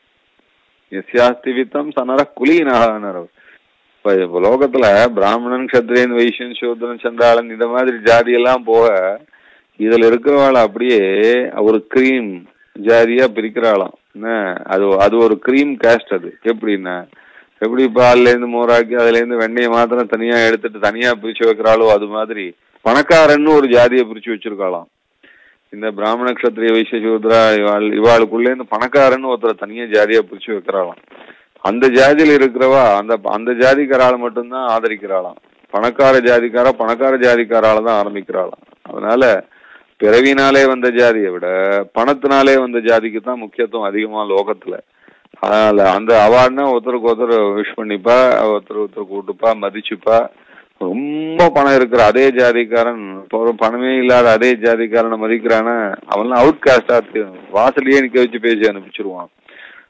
எஸ்யாஸ்தி வித்தம் சனர குலீனஹான்னு இப்ப இப்ப லோகத்துல பிராமணன் கத்திரியன் வைசியன் சூத்ரன் சண்டாளன் இந்த மாதிரி ஜாதி எல்லாம் போக இதுல இருக்கிறவாள் அப்படியே ஒரு கிரீம் ஜாதியா பிரிக்கிறாளாம் என்ன அது அது ஒரு கிரீம் கேஸ்ட் அது எப்படின்னா எப்படி பால்ல இருந்து மோராக்கி அதுல இருந்து வெண்ணெயை மாத்திரம் தனியா எடுத்துட்டு தனியா பிரிச்சு வைக்கிறாளோ அது மாதிரி பணக்காரன்னு ஒரு ஜாதியை பிரிச்சு வச்சிருக்காளாம் இந்த பிராமண கஷத்திரிய வைசிய சூத்ரா இவாள் இவாளுக்குள்ளே இருந்து பணக்காரன்னு ஒருத்தரை தனியா ஜாதியா பிரிச்சு வைக்கிறாளாம் அந்த ஜாதியில இருக்கிறவா அந்த அந்த ஜாதிக்காரால மட்டும்தான் ஆதரிக்கிறாளாம் பணக்கார ஜாதிக்காரா பணக்கார ஜாதிக்காரால தான் ஆரம்பிக்கிறாளாம் அதனால பிறவினாலே வந்த ஜாதியை விட பணத்தினாலே வந்த ஜாதிக்கு தான் முக்கியத்துவம் அதிகமா லோகத்துல அதனால அந்த அவார்ட்னா ஒருத்தருக்கு ஒருத்தர் விஷ் பண்ணிப்பா ஒருத்தர் ஒருத்தர் கூட்டுப்பா மதிச்சுப்பா ரொம்ப பணம் இருக்கிற அதே ஜாதிக்காரன் இப்போ ஒரு பணமே இல்லாத அதே ஜாதிக்காரனை மதிக்கிறானா அவன்லாம் அவுட் காஸ்டா வாசலையே நிக்க வச்சு பேசி அனுப்பிச்சிருவான்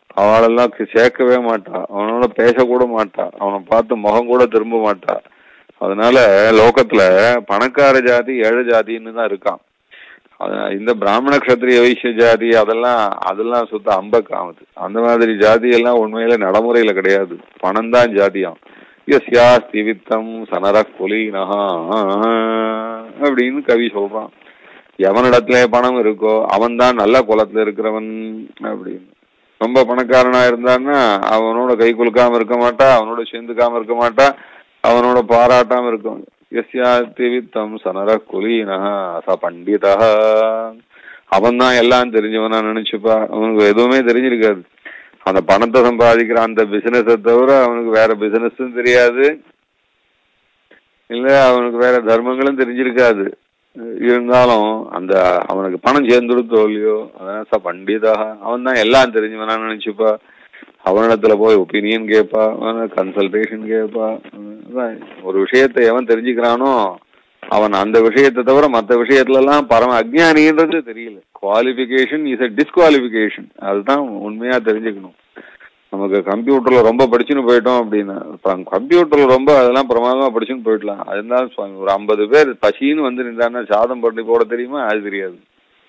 அவளெல்லாம் சேர்க்கவே மாட்டா அவனோட பேசக்கூட மாட்டா அவனை பார்த்து முகம் கூட திரும்ப மாட்டா அதனால லோகத்துல பணக்கார ஜாதி ஏழை ஜாதின்னு தான் இருக்கான் அத- இந்த பிராமண கஷத்திரிய வைசிய ஜாதி அதெல்லாம் அதெல்லாம் சுத்த அம்பக்காமது அந்த மாதிரி ஜாதி எல்லாம் உண்மையில நடைமுறையில கிடையாது பணம் தான் ஜாதியாம் யஸ்யாஸ்தி வித்தம் சனர குலீனஹா அப்படின்னு கவி சொல்றான் எவனிடத்துல பணம் இருக்கோ அவன் தான் நல்ல குலத்துல இருக்கிறவன் அப்படின்னு ரொம்ப பணக்காரனா இருந்தான்னா அவனோட கை குலுக்காம இருக்க மாட்டா அவனோட சேர்ந்துக்காம இருக்க மாட்டா அவனோட பாராட்டாம இருக்கும் எஸ்யாத்தி வித்தம் சனர குலீனா ச பண்டிதா அவன் தான் எல்லாம் தெரிஞ்சவனா நினைச்சுப்பா அவனுக்கு எதுவுமே தெரிஞ்சிருக்காது அந்த பணத்தை சம்பாதிக்கிற அந்த பிசினஸை தவிர அவனுக்கு வேற பிசினஸும் தெரியாது இல்ல அவனுக்கு வேற தர்மங்களும் தெரிஞ்சிருக்காது இருந்தாலும் அந்த அவனுக்கு பணம் சேர்ந்துடுத்தோ இல்லையோ அதான் ச பண்டிதாக அவன் தான் எல்லாம் தெரிஞ்சவனா நினைச்சுப்பா அவனிடத்துல போய் ஒப்பீனியன் கேட்பா கன்சல்டேஷன் கேட்பா அதான் ஒரு விஷயத்தை எவன் தெரிஞ்சுக்கிறானோ அவன் அந்த விஷயத்தை தவிர மற்ற விஷயத்துல எல்லாம் பரம அஜ்ஞானின்றது தெரியல குவாலிஃபிகேஷன் இஸ் அ டிஸ்குவாலிஃபிகேஷன் அதுதான் உண்மையா தெரிஞ்சுக்கணும் நமக்கு கம்ப்யூட்டர்ல ரொம்ப படிச்சுன்னு போயிட்டோம் அப்படின்னா இப்ப கம்ப்யூட்டர்ல ரொம்ப அதெல்லாம் பிரமாதமா படிச்சுன்னு போயிடலாம் அது இருந்தாலும் சுவாமி ஒரு ஐம்பது பேர் பசின்னு வந்து நின்றான்னா சாதம் பண்ணி போட தெரியுமா அது தெரியாது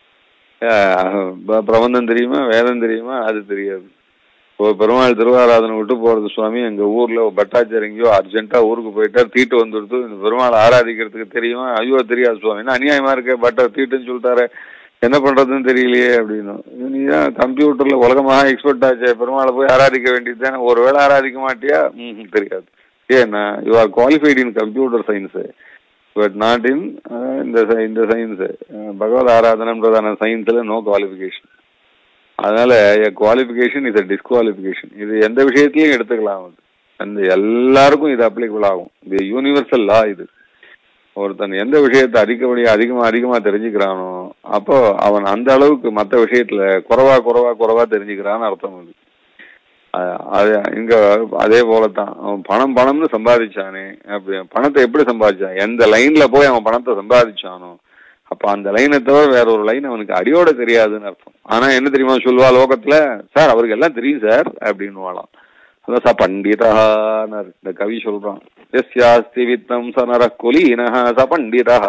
அஹ் ப- பிரபந்தம் தெரியுமா வேதம் தெரியுமா அது தெரியாது இப்போ பெருமாள் திருவாராதனை விட்டு போறது சுவாமி எங்க ஊர்ல ஒரு பட்டாச்சார் எங்கேயோ அர்ஜென்ட்டா ஊருக்கு போயிட்டார் தீட்டு வந்துடுத்து இந்த பெருமாள் ஆராதிக்கிறதுக்கு தெரியுமா ஐயோ தெரியாது சுவாமி என்ன அநியாயமா இருக்க பட்டர் தீட்டுன்னு சொல்லிட்டாரு என்ன பண்றதுன்னு தெரியலையே அப்படின்னு நீ தான் கம்ப்யூட்டர்ல உலகமாக எக்ஸ்பர்ட் ஆச்சே பெருமாளை போய் ஆராதிக்க வேண்டியது தானே ஒருவேளை ஆராதிக்க மாட்டியா ம் தெரியாது ஏன்னா you are qualified in computer science but not in இந்த sci- இந்த சயின்ஸ் பகவத் ஆராதனன்றதான சயின்ஸ்ல நோ குவாலிஃபிகேஷன் அதனால குவாலிஃபிகேஷன் இஸ் அ டிஸ்குவாலிஃபிகேஷன் இது எந்த விஷயத்திலையும் எடுத்துக்கலாம் அது அந்த எல்லாருக்கும் இது அப்ளிகபிள் ஆகும் இது யூனிவர்சல் லா இது ஒருத்தன் எந்த விஷயத்தை அதிகப்படியா அதிகமா அதிகமா தெரிஞ்சுக்கிறானோ அப்போ அவன் அந்த அளவுக்கு மற்ற விஷயத்துல குறைவா குறைவா குறைவா தெரிஞ்சுக்கிறான்னு அர்த்தம் அது அஹ் அது இங்க அதே போலதான் அவன் பணம் பணம்னு சம்பாதிச்சானே அப்படி பணத்தை எப்படி சம்பாதிச்சான் எந்த லைன்ல போய் அவன் பணத்தை சம்பாதிச்சானோ அப்ப அந்த லைனை தவிர வேற ஒரு லைன் அவனுக்கு அடியோட தெரியாதுன்னு அர்த்தம் ஆனா என்ன தெரியுமா சொல்லுவா லோகத்துல சார் அவருக்கு எல்லாம் தெரியும் சார் அப்படின்னு வாழாம் அதான் ச பண்டிதஹான்னாரு இந்த கவி சொல்றான் எஸ்யாஸ்தி வித்தம் ச நர குலீனஹ ச பண்டிதஹ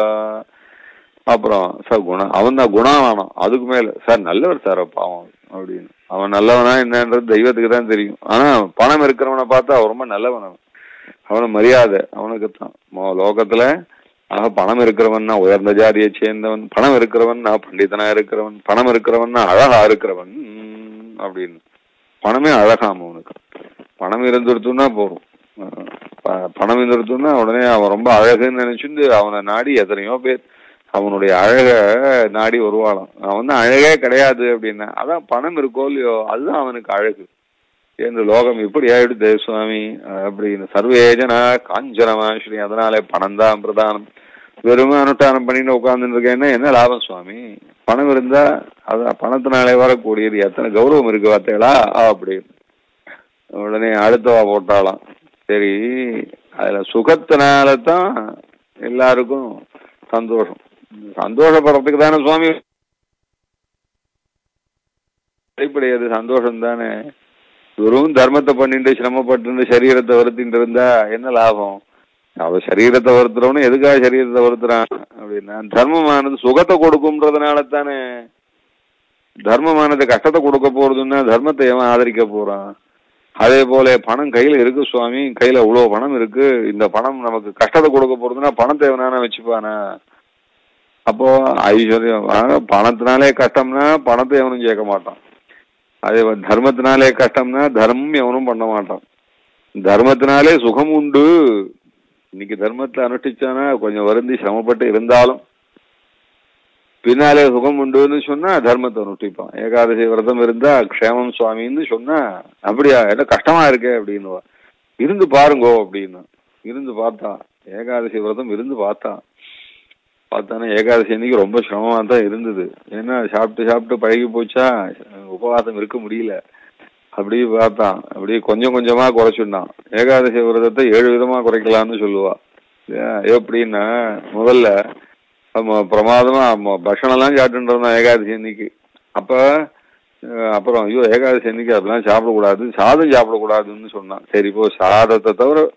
அப்புறம் சார் குணம் அவன் தான் குணாவானம் அதுக்கு மேல சார் நல்லவர் சார் பாவம் அப்படின்னு அவன் நல்லவனா என்னன்றது தெய்வத்துக்கு தான் தெரியும் ஆனா பணம் இருக்கிறவனை பார்த்தா அவன் ரொம்ப நல்லவன் அவன் அவன மரியாதை அவனுக்கு தான் லோகத்துல ஆக பணம் இருக்கிறவன் நான் உயர்ந்த ஜாதியை சேர்ந்தவன் பணம் இருக்கிறவன் நான் பண்டிதனா இருக்கிறவன் பணம் இருக்கிறவன் நான் அழகா இருக்கிறவன் உம், அப்படின்னு பணமே அழகாம அவனுக்கு பணம் இருந்துருத்துன்னா போதும் அஹ் ப- பணம் இருந்துருத்துன்னா உடனே அவன் ரொம்ப அழகுன்னு நினைச்சுட்டு அவனை நாடி எத்தனையோ பேர் அவனுடைய அழக நாடி வருவாளாம் அவன் தான் அழகே கிடையாது அப்படின்னா அதான் பணம் இருக்கோ இல்லையோ அதுதான் அவனுக்கு அழகு என்று லோகம் இப்படி ஆயிடுது சுவாமி அப்படின்னு சர்வேஜனா காஞ்சனமா ஸ்ரீ அதனாலே பணம் தான் பிரதானம் வெறும் அனுஷ்டானம் பண்ணிட்டு உட்கார்ந்துட்டு இருக்கேன்னா என்ன லாபம் சுவாமி பணம் இருந்தா அது பணத்தினாலே வரக்கூடியது எத்தனை கௌரவம் இருக்கு பார்த்தீங்களா அப்படின்னு உடனே அடுத்தவா போட்டாலாம் சரி அதுல சுகத்தினால தான் எல்லாருக்கும் சந்தோஷம் சந்தோஷப்படுறதுக்கு தானே சுவாமி அடிப்படையாது சந்தோஷம் தானே வெறும் தர்மத்தை பண்ணிட்டு சிரமப்பட்டு சரீரத்தை வருத்திட்டு இருந்தா என்ன லாபம் அவ சரீரத்தை வருத்துறவனு எதுக்காக சரீரத்தை வருத்துறான் அப்படின்னா தர்மமானது சுகத்தை கொடுக்கும்ன்றதுனால தானே தர்மமானது கஷ்டத்தை கொடுக்க போறதுன்னா தர்மத்தை எவன் ஆதரிக்க போறான் அதே போல பணம் கையில இருக்கு சுவாமி கையில இவ்வளவு பணம் இருக்கு இந்த பணம் நமக்கு கஷ்டத்தை கொடுக்க போறதுன்னா பணத்தை எவனான வச்சுப்பானா அப்போ ஐஸ்வர்யம் ஆனா, பணத்தினாலே கஷ்டம்னா பணத்தை எவனும் கேட்க மாட்டான் அதே போல தர்மத்தினாலே கஷ்டம்னா தர்மம் எவனும் பண்ண மாட்டான் தர்மத்தினாலே சுகம் உண்டு இன்னைக்கு தர்மத்தை அனுஷ்டிச்சானா கொஞ்சம் வருந்தி சிரமப்பட்டு இருந்தாலும் பின்னாலே சுகம் உண்டுன்னு சொன்னா தர்மத்தை அனுஷ்டிப்பான் ஏகாதசி விரதம் இருந்தா க்ஷேமம் சுவாமின்னு சொன்னா அப்படியா என்ன கஷ்டமா இருக்கே அப்படின்னு இருந்து பாருங்கோ அப்படின்னு இருந்து பார்த்தா ஏகாதசி விரதம் இருந்து பார்த்தா பார்த்தானே ஏகாதசி அன்னைக்கு ரொம்ப சிரமமா தான் இருந்தது ஏன்னா சாப்பிட்டு சாப்பிட்டு பழகி போச்சா உபவாசம் இருக்க முடியல அப்படி பார்த்தான் அப்படியே கொஞ்சம் கொஞ்சமா குறைச்சுட்டான் ஏகாதசி விரதத்தை ஏழு விதமா குறைக்கலாம்னு சொல்லுவா ஏன், எப்படின்னா முதல்ல நம்ம பிரமாதமா ம- பக்ஷணம் எல்லாம் சாப்பிட்டு இருந்தோம் ஏகாதசி அன்னைக்கு அப்ப அஹ், அப்புறம் ஐயோ ஏகாதசி அன்னைக்கு அதெல்லாம் சாப்பிடக்கூடாது சாதம் சாப்பிடக்கூடாதுன்னு சொன்னான் சரி இப்போ சாதத்தை தவிர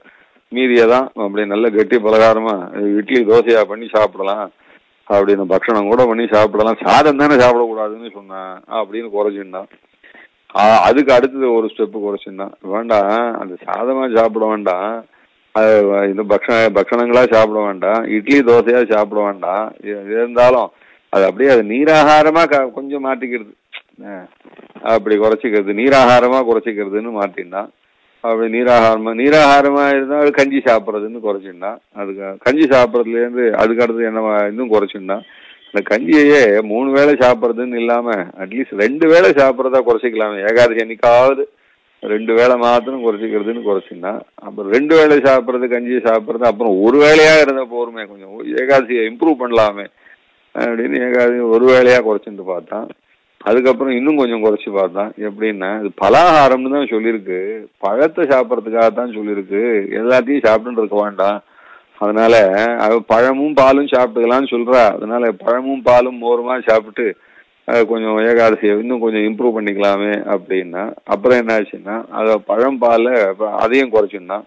மீதியை தான் அப்படி நல்ல கெட்டி பலகாரமா இட்லி தோசையா பண்ணி சாப்பிடலாம் அப்படின்னு பக்ஷணம் கூட பண்ணி சாப்பிடலாம் சாதம் தானே சாப்பிடக்கூடாதுன்னு சொன்னேன் அப்படின்னு குறைச்சிருந்தான் ஆ- அதுக்கு அடுத்தது ஒரு ஸ்டெப்பு குறைச்சிருந்தான் வேண்டாம் அந்த சாதமா சாப்பிட வேண்டாம் அது இந்த பக்ஷ பக்ஷணங்களா சாப்பிட வேண்டாம் இட்லி தோசையா சாப்பிட வேண்டாம் இ- இருந்தாலும் அது அப்படியே அது நீராகாரமா க- கொஞ்சம் மாட்டிக்கிறது அஹ் அப்படி குறைச்சிக்கிறது நீராகாரமா குறைச்சிக்கிறதுன்னு மாட்டின்டான் அப்படி நீராகாரமா நீராகாரமா இருந்தால் கஞ்சி சாப்பிட்றதுன்னு குறைச்சிருந்தான் அதுக்கு கஞ்சி சாப்பிட்றதுல இருந்து அதுக்கு அடுத்து என்ன இன்னும் குறைச்சிருந்தான் இந்த கஞ்சியையே மூணு வேளை சாப்பிட்றதுன்னு இல்லாம அட்லீஸ்ட் ரெண்டு வேளை சாப்பிட்றதா குறைச்சிக்கலாமே ஏகாதசி என்னைக்காவது ரெண்டு வேளை மாத்திரம் குறைச்சிக்கிறதுன்னு குறைச்சிருந்தான் அப்புறம் ரெண்டு வேளை சாப்பிட்றது கஞ்சியை சாப்பிட்றது அப்புறம் ஒரு வேளையா இருந்த போருமே கொஞ்சம் ஏகாதசியை இம்ப்ரூவ் பண்ணலாமே அப்படின்னு ஏகாதசி ஒரு வேளையா குறைச்சிட்டு பார்த்தான் அதுக்கப்புறம் இன்னும் கொஞ்சம் குறைச்சி பார்த்தான் எப்படின்னா இது பலாகாரம்னு தான் சொல்லியிருக்கு பழத்தை சாப்பிட்றதுக்காக தான் சொல்லியிருக்கு எல்லாத்தையும் சாப்பிட்டுட்டு இருக்க வேண்டாம் அதனால அவ பழமும் பாலும் சாப்பிட்டுக்கலாம்னு சொல்றா அதனால பழமும் பாலும் மோருமா சாப்பிட்டு அஹ், கொஞ்சம் ஏகாதசியை இன்னும் கொஞ்சம் இம்ப்ரூவ் பண்ணிக்கலாமே அப்படின்னா அப்புறம் என்ன ஆச்சுன்னா அதை பழம் பாலை அப்புறம் அதையும் குறைச்சிருந்தான்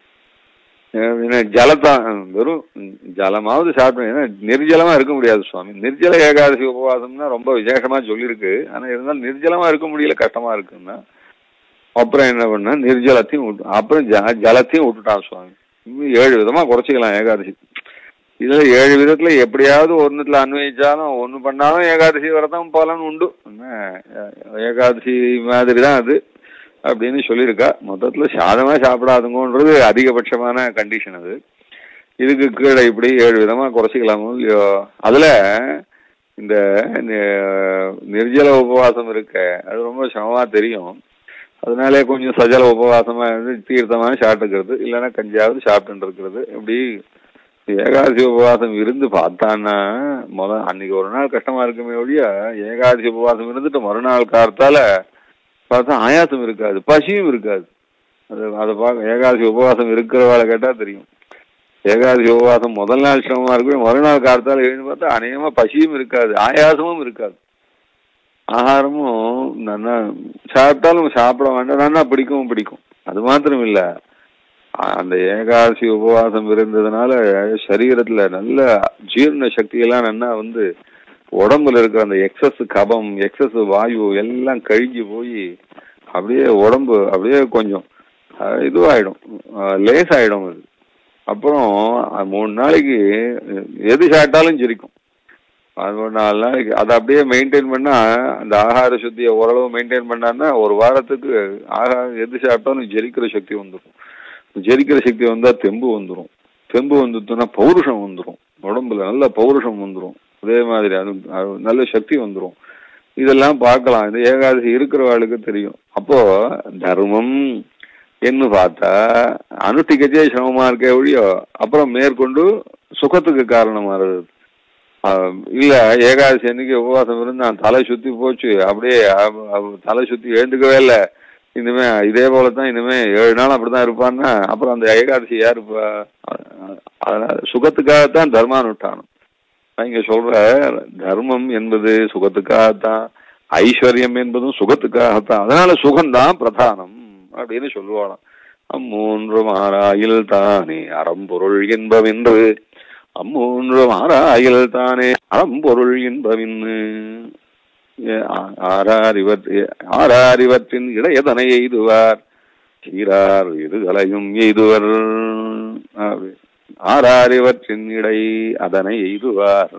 ஏன்னா ஜலத்தான் வெறும் ஜலமாவது சாப்பிட்டோம் ஏன்னா நிர்ஜலமா இருக்க முடியாது சுவாமி நிர்ஜல ஏகாதசி உபவாசம்னா ரொம்ப விசேஷமா சொல்லியிருக்கு ஆனா இருந்தாலும் நிர்ஜலமா இருக்க முடியல கஷ்டமா இருக்குன்னா அப்புறம் என்ன பண்ணா நிர்ஜலத்தையும் விட்டு அப்புறம் ஜ- ஜலத்தையும் விட்டுட்டான் சுவாமி இன்னும் ஏழு விதமா குறைச்சிக்கலாம் ஏகாதசி இதுல ஏழு விதத்துல எப்படியாவது ஒண்ணுத்துல அன்வயிச்சாலும் ஒண்ணு பண்ணாலும் ஏகாதசி விரதம் பலன் உண்டு என்ன, ஏ- ஏகாதசி மாதிரி தான் அது அப்படின்னு சொல்லியிருக்கா மொத்தத்துல சாதமா சாப்பிடாதுங்கன்றது அதிகபட்சமான கண்டிஷன் அது இதுக்கு கீழே இப்படி ஏழு விதமா குறைச்சிக்கலாமோ இல்லையோ அதுல இந்த நி- நிர்ஜல உபவாசம் இருக்க அது ரொம்ப சிரமமா தெரியும் அதனாலே கொஞ்சம் சஜல உபவாசமா இருந்து தீர்த்தமா சாப்பிட்டுக்கிறது இல்லைன்னா கஞ்சியாவது சாப்பிட்டு இருக்கிறது இப்படி ஏகாதசி உபவாசம் இருந்து பார்த்தான்னா முத அன்னைக்கு ஒரு நாள் கஷ்டமா இருக்குமே ஒழிய ஏகாதசி உபவாசம் இருந்துட்டு மறுநாள் காலத்தால பார்த்தா ஆயாசம் இருக்காது பசியும் இருக்காது அது அதை பார்க்க ஏகாதசி உபவாசம் இருக்கிறவாளை கேட்டா தெரியும் ஏகாதசி உபவாசம் முதல் நாள் சிரமமா இருக்கும் மறுநாள் காலத்தால எழுந்து பார்த்தா அநேகமா பசியும் இருக்காது ஆயாசமும் இருக்காது ஆகாரமும் நல்லா சாப்பிட்டாலும் சாப்பிட வேண்டாம் நல்லா பிடிக்கவும் பிடிக்கும் அது மாத்திரம் இல்ல அந்த ஏகாதசி உபவாசம் இருந்ததுனால சரீரத்துல நல்ல ஜீரண சக்தி எல்லாம் நல்லா வந்து உடம்புல இருக்கிற அந்த எக்ஸஸ் கபம் எக்ஸஸ் வாயு எல்லாம் கழுகி போய் அப்படியே உடம்பு அப்படியே கொஞ்சம் அஹ், இதுவாயிடும் அஹ், லேசாயிடும் அது அப்புறம் அஹ், மூணு நாளைக்கு எது சாப்பிட்டாலும் ஜெரிக்கும் அது ஒரு நாலு நாளைக்கு அதை அப்படியே மெயின்டைன் பண்ணா அந்த ஆகார சுத்தியை ஓரளவு மெயின்டைன் பண்ணான்னா ஒரு வாரத்துக்கு ஆகாரம் எது சாப்பிட்டாலும் ஜெரிக்கிற சக்தி வந்துடும் ஜெரிக்கிற சக்தி வந்தா தெம்பு வந்துடும் தெம்பு வந்துட்டுனா பௌருஷம் வந்துடும் உடம்புல நல்ல பௌருஷம் வந்துடும் அதே மாதிரி அது அது நல்ல சக்தி வந்துடும் இதெல்லாம் பார்க்கலாம் இந்த ஏகாதசி இருக்கிறவாளுக்கு தெரியும் அப்போ தர்மம் என்ன பார்த்தா அனுஷ்டிக்கச்சே சிரமமா இருக்கே ஒழியோ அப்புறம் மேற்கொண்டு சுகத்துக்கு காரணமாகிறது ஆஹ் இல்ல ஏகாதசி அன்னைக்கு உபவாசம் இருந்து நான் தலை சுத்தி போச்சு அப்படியே அவ- அவ தலை சுத்தி எழுந்துக்கவே இல்லை இனிமே இதே போல தான் இனிமே ஏழு நாள் அப்படிதான் இருப்பான்னா அப்புறம் அந்த ஏகாதசி யாரு இருப்பா? அஹ் அதனால சுகத்துக்காகத்தான் தர்மானுஷ்டானம் நான் இங்க சொல்ற தர்மம் என்பது சுகத்துக்காகத்தான் ஐஸ்வர்யம் என்பதும் சுகத்துக்காகத்தான் அதனால சுகம்தான் பிரதானம் அப்படின்னு சொல்லுவாளாம் அம்மூன்று மாறாயில் தானே அறம்பொருள் என்பவென்று அம்மூன்று மாறாயில் தானே அறம்பொருள் என்பவென்று ஏ- ஆ- ஆரார் இவற் ஆரார் இவற்றின் இடையதனை எய்துவார் சீரார் இதுகளையும் எய்துவர் அப்படி. ஆரார் இவற்றின் இடை அதனை எய்துவார்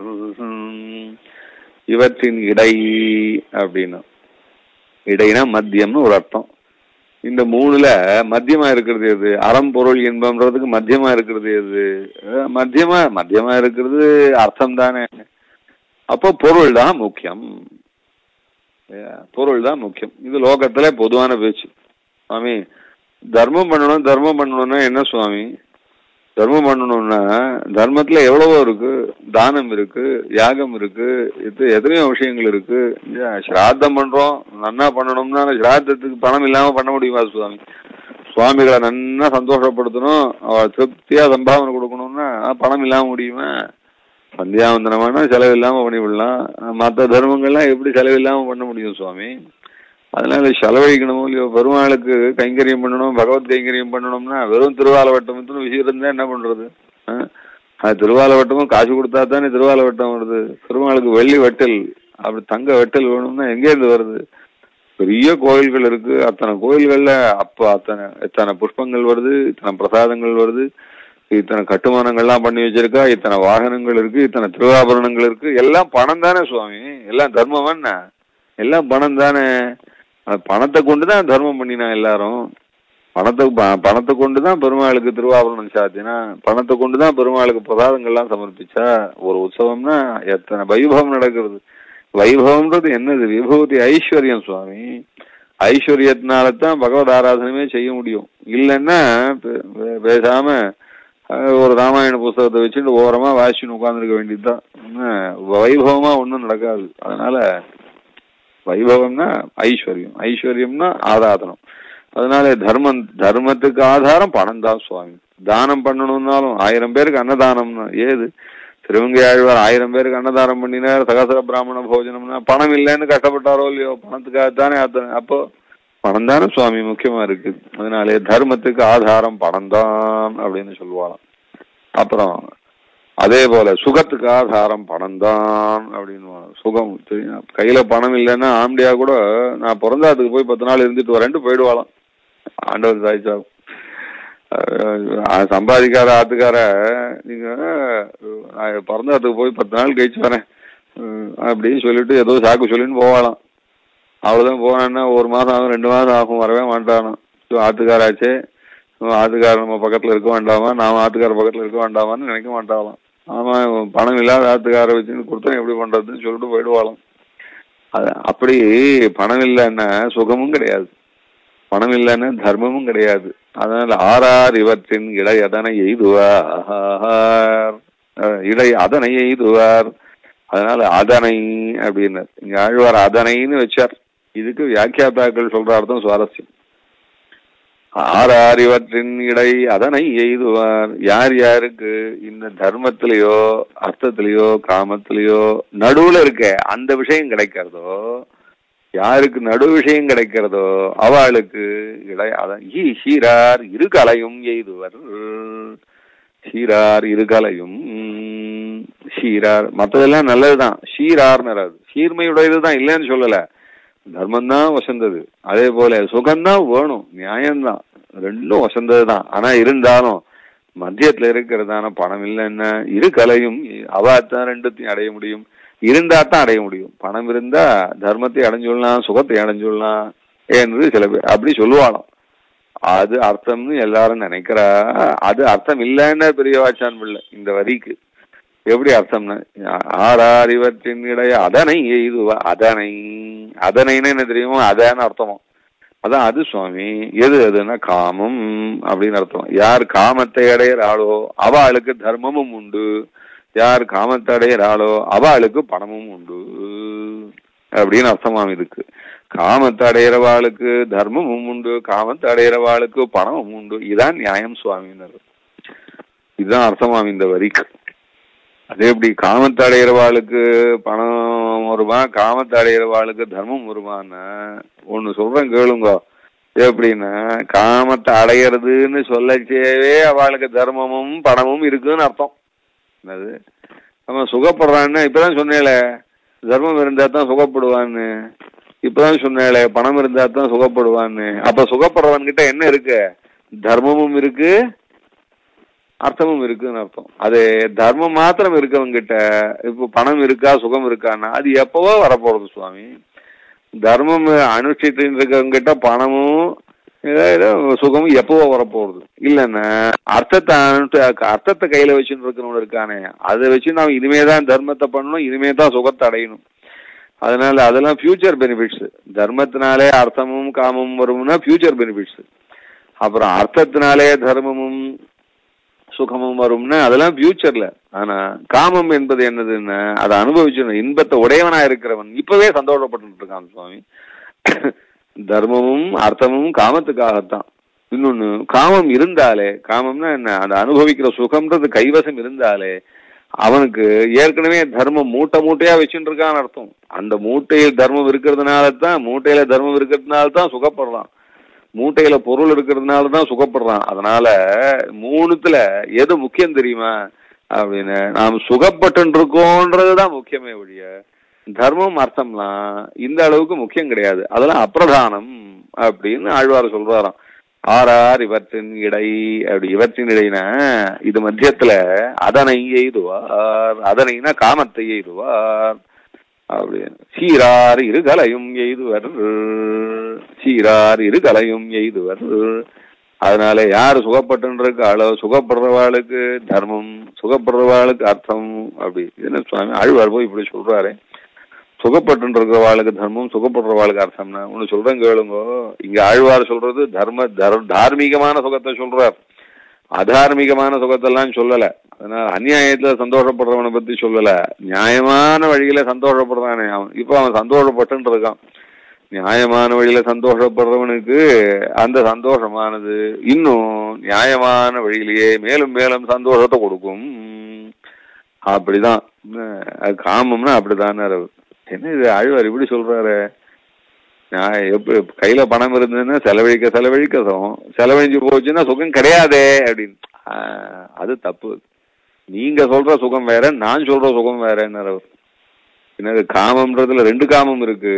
இவற்றின் இடை அப்படின்னா இடைனா மத்தியம்னு ஒரு அர்த்தம் இந்த மூணுல மத்தியமா இருக்கிறது எது அறம்பொருள் இன்பம்ன்றதுக்கு மத்தியமா இருக்கிறது எது அஹ் மத்தியமா மத்தியமா இருக்கிறது அர்த்தம் தானே அப்போ பொருள் தான் முக்கியம் அஹ் பொருள் தான் முக்கியம் இது லோகத்துல பொதுவான பேச்சு சுவாமி தர்மம் பண்ணணும் தர்மம் பண்ணணும்னா என்ன சுவாமி தர்மம் பண்ணணும்னா தர்மத்துல எவ்வளவோ இருக்கு தானம் இருக்கு யாகம் இருக்கு இது எத்தனையோ விஷயங்கள் இருக்கு இல்லையா? சிராத்தம் பண்றோம் நன்னா பண்ணணும்னா அந்த சிராத்தத்துக்கு பணம் இல்லாம பண்ண முடியுமா சுவாமி சுவாமிகளை நன்னா சந்தோஷப்படுத்தணும் அவ திருப்தியா சம்பாவனை கொடுக்கணும்னா பணம் இல்லாம முடியுமா சந்தியாவந்தனமான செலவு இல்லாம பண்ணிவிடலாம் மற்ற தர்மங்கள்லாம் எப்படி செலவு இல்லாம பண்ண முடியும் சுவாமி அதனால செலவழிக்கணும் இல்லையோ பெருமாளுக்கு கைங்கரியம் பண்ணணும் பகவத் கைங்கரியம் பண்ணணும்னா வெறும் திருவாலவட்டம் விஷயம் இருந்தா என்ன பண்றது ஆ? அது திருவாலவட்டமும் காசு கொடுத்தா தானே திருவாலவட்டம் வருது பெருமாளுக்கு வெள்ளி வெட்டல் அப்படி தங்க வெட்டல் வேணும்னா எங்கேருந்து வருது பெரிய கோயில்கள் இருக்கு அத்தனை கோயில்கள்ல அப்ப அத்தனை இத்தனை புஷ்பங்கள் வருது இத்தனை பிரசாதங்கள் வருது இத்தனை கட்டுமானங்கள்லாம் பண்ணி வச்சிருக்கா இத்தனை வாகனங்கள் இருக்கு இத்தனை திருவாபரணங்கள் இருக்கு எல்லாம் பணம் தானே சுவாமி எல்லாம் தர்மம் என்ன எல்லாம் பணம் தானே அந்த பணத்தை கொண்டு தான் தர்மம் பண்ணினா எல்லாரும் பணத்தை ப- பணத்தை கொண்டு தான் பெருமாளுக்கு திருவாபரணம் சாத்தினா பணத்தை கொண்டு தான் பெருமாளுக்கு பிரசாதங்கள்லாம் சமர்ப்பிச்சா ஒரு உற்சவம்னா எத்தனை வைபவம் நடக்கிறது வைபவம்ன்றது என்னது விபூதி ஐஸ்வர்யம் சுவாமி ஐஸ்வர்யத்தினால தான் பகவத் ஆராதனமே செய்ய முடியும் இல்லைன்னா பே- பே- பேசாம அஹ், ஒரு ராமாயண புஸ்தகத்தை வச்சுட்டு ஓரமா வாசிச்சுன்னு உட்கார்ந்துருக்க வேண்டியதுதான் இன்னும் வைபவமா ஒண்ணும் நடக்காது அதனால வைபவம்னா ஐஸ்வர்யம் ஐஸ்வர்யம்னா ஆராதனம் அதனால தர்மம் தர்மத்துக்கு ஆதாரம் பணம் தான் சுவாமி தானம் பண்ணணும்னாலும் ஆயிரம் பேருக்கு அன்னதானம்னா ஏது திருவங்கை ஆழ்வார் ஆயிரம் பேருக்கு அன்னதானம் பண்ணினார் சகசர பிராமண போஜனம்னா பணம் இல்லைன்னு கஷ்டப்பட்டாரோ இல்லையோ பணத்துக்காகத்தானே அத்தனை அப்போ பணம் தானே சுவாமி முக்கியமா இருக்கு அதனாலே தர்மத்துக்கு ஆதாரம் பணம் தான் அப்படின்னு சொல்லுவாளாம் அப்புறம் அதே போல சுகத்துக்கு ஆதாரம் பணம் தான் அப்படின்னு சுகம் தெரியும் கையில பணம் இல்லைன்னா ஆம்டியா கூட நான் பிறந்தாத்துக்கு போய் பத்து நாள் இருந்துட்டு வரேன்ட்டு போயிடுவாளாம் ஆண்டவர் சாய்ச்சா அஹ் சம்பாதிக்காத ஆத்துக்கார நீங்க நான் பிறந்தாத்துக்கு போய் பத்து நாள் கழிச்சு வரேன் அஹ் அப்படின்னு சொல்லிட்டு ஏதோ சாக்கு சொல்லின்னு போவாளாம் அவ்வளவுதான் போனான்னா ஒரு மாசம் ஆகும் ரெண்டு மாசம் ஆகும் வரவே மாட்டானோ ஸோ ஆத்துக்காராச்சே இவன் ஆத்துக்காரர் நம்ம பக்கத்துல இருக்க வேண்டாமா நாம ஆத்துக்கார பக்கத்துல இருக்க வேண்டாமான்னு நினைக்க மாட்டாளாம் ஆமா இவன் பணம் இல்லாத ஆத்துக்கார வச்சுன்னு கொடுத்தா எப்படி பண்றதுன்னு சொல்லிட்டு போயிடுவாளாம் அது அப்படி பணம் இல்லைன்னா சுகமும் கிடையாது பணம் இல்லைன்னா தர்மமும் கிடையாது அதனால ஆறார் இவற்றின் இடை அதனை எய்துவார் அஹ் இடை அதனை எய்துவார் அதனால அதனை அப்படின்னு இங்க ஆழ்வார் அதனைன்னு வச்சார் இதுக்கு வியாக்கியாத்தாக்கள் சொல்ற அர்த்தம் சுவாரஸ்யம் ஆறார் இவற்றின் இடை அதனை எய்துவார் யார் யாருக்கு இந்த தர்மத்திலேயோ அர்த்தத்திலேயோ காமத்திலேயோ நடுவுல இருக்க அந்த விஷயம் கிடைக்கிறதோ யாருக்கு நடு விஷயம் கிடைக்கிறதோ அவளுக்கு இடை அதான் ஈ சீரார் இரு கலையும் எய்துவர் சீரார் இரு கலையும் சீரார் மத்ததெல்லாம் நல்லதுதான் சீரார்னு வராது சீர்மையுடையதுதான் இல்லைன்னு சொல்லல தர்மம் தான் வசந்தது அதே போல சுகம்தான் வேணும் நியாயம்தான் ரெண்டும் வசந்தது தான் ஆனா இருந்தாலும் மத்தியத்துல இருக்கிறதான பணம் இல்லைன்னா இரு கலையும் அவாத்தான் ரெண்டுத்தையும் அடைய முடியும் இருந்தா தான் அடைய முடியும் பணம் இருந்தா தர்மத்தை அடைஞ்சுடலாம் சுகத்தை அடைஞ்சுடலாம் என்று சில பேர் அப்படி சொல்லுவாளாம் அது அர்த்தம்னு எல்லாரும் நினைக்கிறா அது அர்த்தம் இல்லைன்னு பெரியவாச்சான் பிள்ளை இந்த வரிக்கு எப்படி அர்த்தம்னா ஆறார் இவற்றின் இடைய அதனை எய்துவா அதனை அதனைன்னு என்ன தெரியுமோ அதான்னு அர்த்தமா அதான் அது சுவாமி எது அதுன்னா காமம் அப்படின்னு அர்த்தம் யார் காமத்தை அடையிறாளோ அவளுக்கு தர்மமும் உண்டு யார் காமத்தை அடையிறாளோ அவளுக்கு பணமும் உண்டு அப்படின்னு அர்த்தமாம் இதுக்கு காமத்தை அடையிறவாளுக்கு தர்மமும் உண்டு காமத்தை அடையிறவாளுக்கு பணமும் உண்டு இதான் நியாயம் சுவாமின்னு இதுதான் அர்த்தமாம் இந்த வரிக்கு அது எப்படி காமத்தை அடையிறவாளுக்கு பணம் வருமா காமத்தை அடையிறவாளுக்கு தர்மம் வருமான்னு ஒண்ணு சொல்றேன் கேளுங்க எப்படின்னா காமத்தை அடையிறதுன்னு சொல்லச்சேவே அவளுக்கு தர்மமும் பணமும் இருக்குன்னு அர்த்தம் என்னது அவன் சுகப்படுறான்னு இப்பதான் சொன்னேல தர்மம் இருந்தா தான் சுகப்படுவான்னு இப்பதான் சொன்னேல பணம் இருந்தா தான் சுகப்படுவான்னு அப்ப சுகப்படுறவன் கிட்ட என்ன இருக்கு தர்மமும் இருக்கு அர்த்தமும் இருக்குன்னு அர்த்தம் அது தர்மம் மாத்திரம் இருக்கவங்க கிட்ட இப்போ பணம் இருக்கா சுகம் இருக்கான்னா அது எப்பவோ வரப்போறது சுவாமி தர்மம் அனுஷ்டிட்டு இருக்கவங்க கிட்ட பணமும் ஏதோ சுகமும் எப்பவோ வரப்போறது இல்லைன்னா அர்த்தத்தை அனுஷ்டி அர்த்தத்தை கையில வச்சுட்டு இருக்கணும் இருக்கானே அதை வச்சு நாம் இனிமே தான் தர்மத்தை பண்ணணும் இனிமே தான் சுகத்தை அடையணும் அதனால அதெல்லாம் ஃபியூச்சர் பெனிஃபிட்ஸ் தர்மத்தினாலே அர்த்தமும் காமமும் வரும்னா ஃபியூச்சர் பெனிஃபிட்ஸ் அப்புறம் அர்த்தத்தினாலே தர்மமும் சுகமும் வரும்னா அதெல்லாம் ஃபியூச்சர்ல ஆனா காமம் என்பது என்னதுன்னா அதை அனுபவிச்சிடணும் இன்பத்தை உடையவனா இருக்கிறவன் இப்பவே சந்தோஷப்பட்டு இருக்கான் சுவாமி தர்மமும் அர்த்தமும் காமத்துக்காகத்தான் இன்னொன்னு காமம் இருந்தாலே காமம்னா என்ன அந்த அனுபவிக்கிற சுகம்ன்றது கைவசம் இருந்தாலே அவனுக்கு ஏற்கனவே தர்மம் மூட்டை மூட்டையா வச்சுட்டு இருக்கான்னு அர்த்தம் அந்த மூட்டையில் தர்மம் இருக்கிறதுனால தான் மூட்டையில தர்மம் இருக்கிறதுனால தான் சுகப்படுறான் மூட்டையில பொருள் இருக்கிறதுனால தான் சுகப்படுறான் அதனால மூணுத்துல எது முக்கியம் தெரியுமா அப்படின்னு நாம் சுகப்பட்டு இருக்கோன்றதுதான் முக்கியமே ஒழிய தர்மம் அர்த்தம்லாம் இந்த அளவுக்கு முக்கியம் கிடையாது அதெல்லாம் அப்பிரதானம் அப்படின்னு ஆழ்வார் சொல்றாராம் ஆறார் இவற்றின் இடை அப்படி இவற்றின் இடைனா இது மத்தியத்துல அதனை எய்துவார் அதனைனா காமத்தை எய்துவார் அப்படின்னு சீரார் இரு கலையும் எய்துவர் சீரார் இரு கலையும் எய்துவர் அதனால யார் சுகப்பட்டுருக்காளோ சுகப்படுறவாளுக்கு தர்மம் சுகப்படுறவாளுக்கு அர்த்தம் அப்படி என்ன சுவாமி ஆழ்வார் போய் இப்படி சொல்றாரு சுகப்பட்டு இருக்கிறவாளுக்கு தர்மம் சுகப்படுறவாளுக்கு அர்த்தம்னா ஒண்ணு சொல்றேன் கேளுங்கோ இங்க ஆழ்வார் சொல்றது தர்ம தர் தார்மீகமான சுகத்தை சொல்றார் அதார்மீகமான சுகத்தெல்லாம் சொல்லல அதனால அநியாயத்துல சந்தோஷப்படுறவனை பத்தி சொல்லல நியாயமான வழியில சந்தோஷப்படுறானே அவன் இப்ப அவன் சந்தோஷப்பட்டு இருக்கான் நியாயமான வழியில சந்தோஷப்படுறவனுக்கு அந்த சந்தோஷமானது இன்னும் நியாயமான வழியிலேயே மேலும் மேலும் சந்தோஷத்தை கொடுக்கும் அப்படிதான் அது காமம்னா அப்படிதான் என்ன இது ஆழ்வார் இப்படி சொல்றாரு நான் எப்படி கையில பணம் இருந்ததுன்னா செலவழிக்க செலவழிக்கதும் செலவழிஞ்சு போச்சுன்னா சுகம் கிடையாதே அப்படின்னு அது தப்பு நீங்க சொல்ற சுகம் வேற நான் சொல்ற சுகம் வேறன்னு என்னது காமம்ன்றதுல ரெண்டு காமம் இருக்கு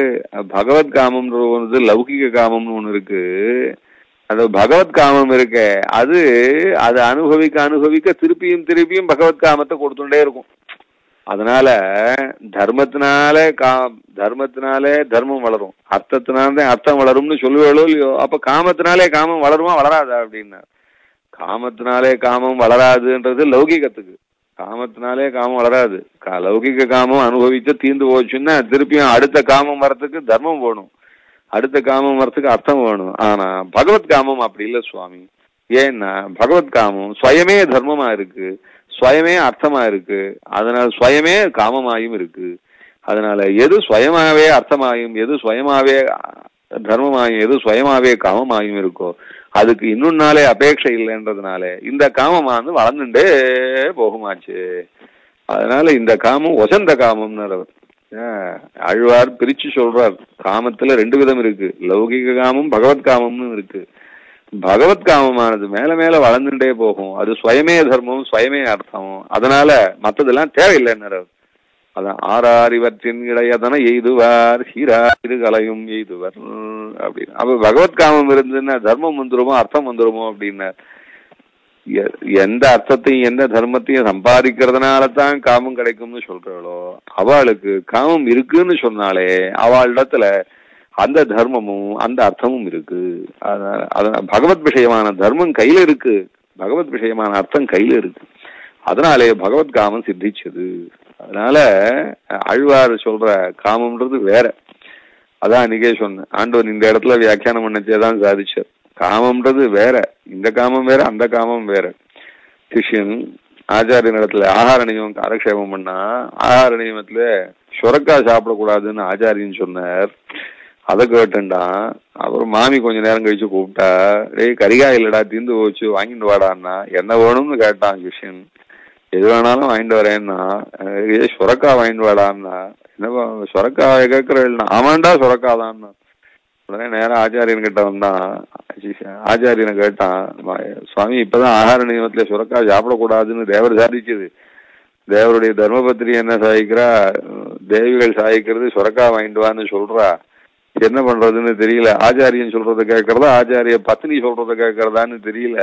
பகவத் காமம்ன்றது ஒன்று லௌகிக காமம்னு ஒண்ணு இருக்கு அந்த பகவத் காமம் இருக்க அது அதை அனுபவிக்க அனுபவிக்க திருப்பியும் திருப்பியும் பகவத் காமத்தை கொடுத்துட்டே இருக்கும் அதனால தர்மத்தினால கா தர்மத்தினாலே தர்மம் வளரும் அர்த்தத்தினாலே அர்த்தம் வளரும்னு சொல்லுவேளோ இல்லையோ அப்ப காமத்தினாலே காமம் வளருமா வளராதா அப்படின்னா காமத்தினாலே காமம் வளராதுன்றது லௌகிகத்துக்கு காமத்தினாலே காமம் வளராது லௌகிக காமம் அனுபவித்து தீர்ந்து போச்சுன்னா திருப்பியும் அடுத்த காமம் வரத்துக்கு தர்மம் வேணும் அடுத்த காமம் வரத்துக்கு அர்த்தம் வேணும் ஆனா பகவத் காமம் அப்படி இல்லை சுவாமி ஏன்னா பகவத் காமம் சுயமே தர்மமா இருக்கு சுயமே அர்த்தமா இருக்கு அதனால சுயமே காமமாயும் இருக்கு அதனால எது சுயமாவே அர்த்தமாயும் எது சுயமாவே தர்மமாயும் எது சுயமாவே காமமாயும் இருக்கோ அதுக்கு இன்னொரு நாளே அபேட்சை இல்லைன்றதுனால இந்த காமமானது வளர்ந்துட்டே போகுமாச்சு அதனால இந்த காமம் வசந்த காமம்னு அழ்வார் பிரிச்சு சொல்றார் காமத்துல ரெண்டு விதம் இருக்கு லௌகிக காமம் பகவத் காமம்னு இருக்கு பகவத் காமமானது மேல மேல வளர்ந்துட்டே போகும் அது சுயமே தர்மம் சுயமே அர்த்தம் அதனால மத்ததெல்லாம் தேவையில்லைன்னு அதான் ஆறார் இவற்றின் இடையதன எய்துவார் சீராறு கலையும் எய்துவர் அப்படின்னு அப்ப பகவத் காமம் இருந்ததுன்னா தர்மம் வந்துருமோ அர்த்தம் வந்துருமோ அப்படின்னு எந்த அர்த்தத்தையும் எந்த தர்மத்தையும் சம்பாதிக்கிறதுனால தான் காமம் கிடைக்கும்னு சொல்றாளோ அவளுக்கு காமம் இருக்குன்னு சொன்னாலே அவளிடத்துல அந்த தர்மமும் அந்த அர்த்தமும் இருக்கு அதனால பகவத் விஷயமான தர்மம் கையில இருக்கு பகவத் விஷயமான அர்த்தம் கையில இருக்கு அதனாலே பகவத் காமம் சித்திச்சது அதனால அழ்வார் சொல்ற காமம்ன்றது வேற அதான் அன்னைக்கே சொன்னேன் ஆண்டவன் இந்த இடத்துல வியாக்கியானம் பண்ணச்சேதான் சாதிச்சார் காமம்ன்றது வேற இந்த காமம் வேற அந்த காமம் வேற சிஷ்யன் ஆச்சாரிய இடத்துல ஆகார நியமம் காலக்ஷேபம் பண்ணா ஆகார நியமத்துல சுரக்காய் சாப்பிடக்கூடாதுன்னு ஆச்சாரியன் சொன்னார் அதை கேட்டுண்டா அப்புறம் மாமி கொஞ்ச நேரம் கழிச்சு கூப்பிட்டா டேய் கரிகாய் இல்லடா தீந்து போச்சு வாங்கிட்டு வாடான்னா என்ன வேணும்னு கேட்டான் கிருஷ்ணன் எது வேணாலும் வாங்கிட்டு வரேன்னா ஏ சுரக்கா வாங்கிட்டு வாடான்னா என்ன சுரக்காவை கேட்கறேன்னா ஆமாண்டா சுரக்கா தான் உடனே நேரம் ஆச்சாரியன் கிட்ட வந்தான் ஆச்சாரியனை கேட்டான் சுவாமி இப்பதான் ஆகார நியமத்துல சுரக்கா சாப்பிடக்கூடாதுன்னு தேவர் சாதிச்சது தேவருடைய தர்மபத்திரி என்ன சாதிக்கிறா தேவிகள் சாதிக்கிறது சுரக்கா வாங்கிட்டு வான்னு சொல்றா என்ன பண்றதுன்னு தெரியல ஆச்சாரியன் சொல்றத கேட்கறதா ஆச்சாரிய பத்னி சொல்றத கேட்கறதான்னு தெரியல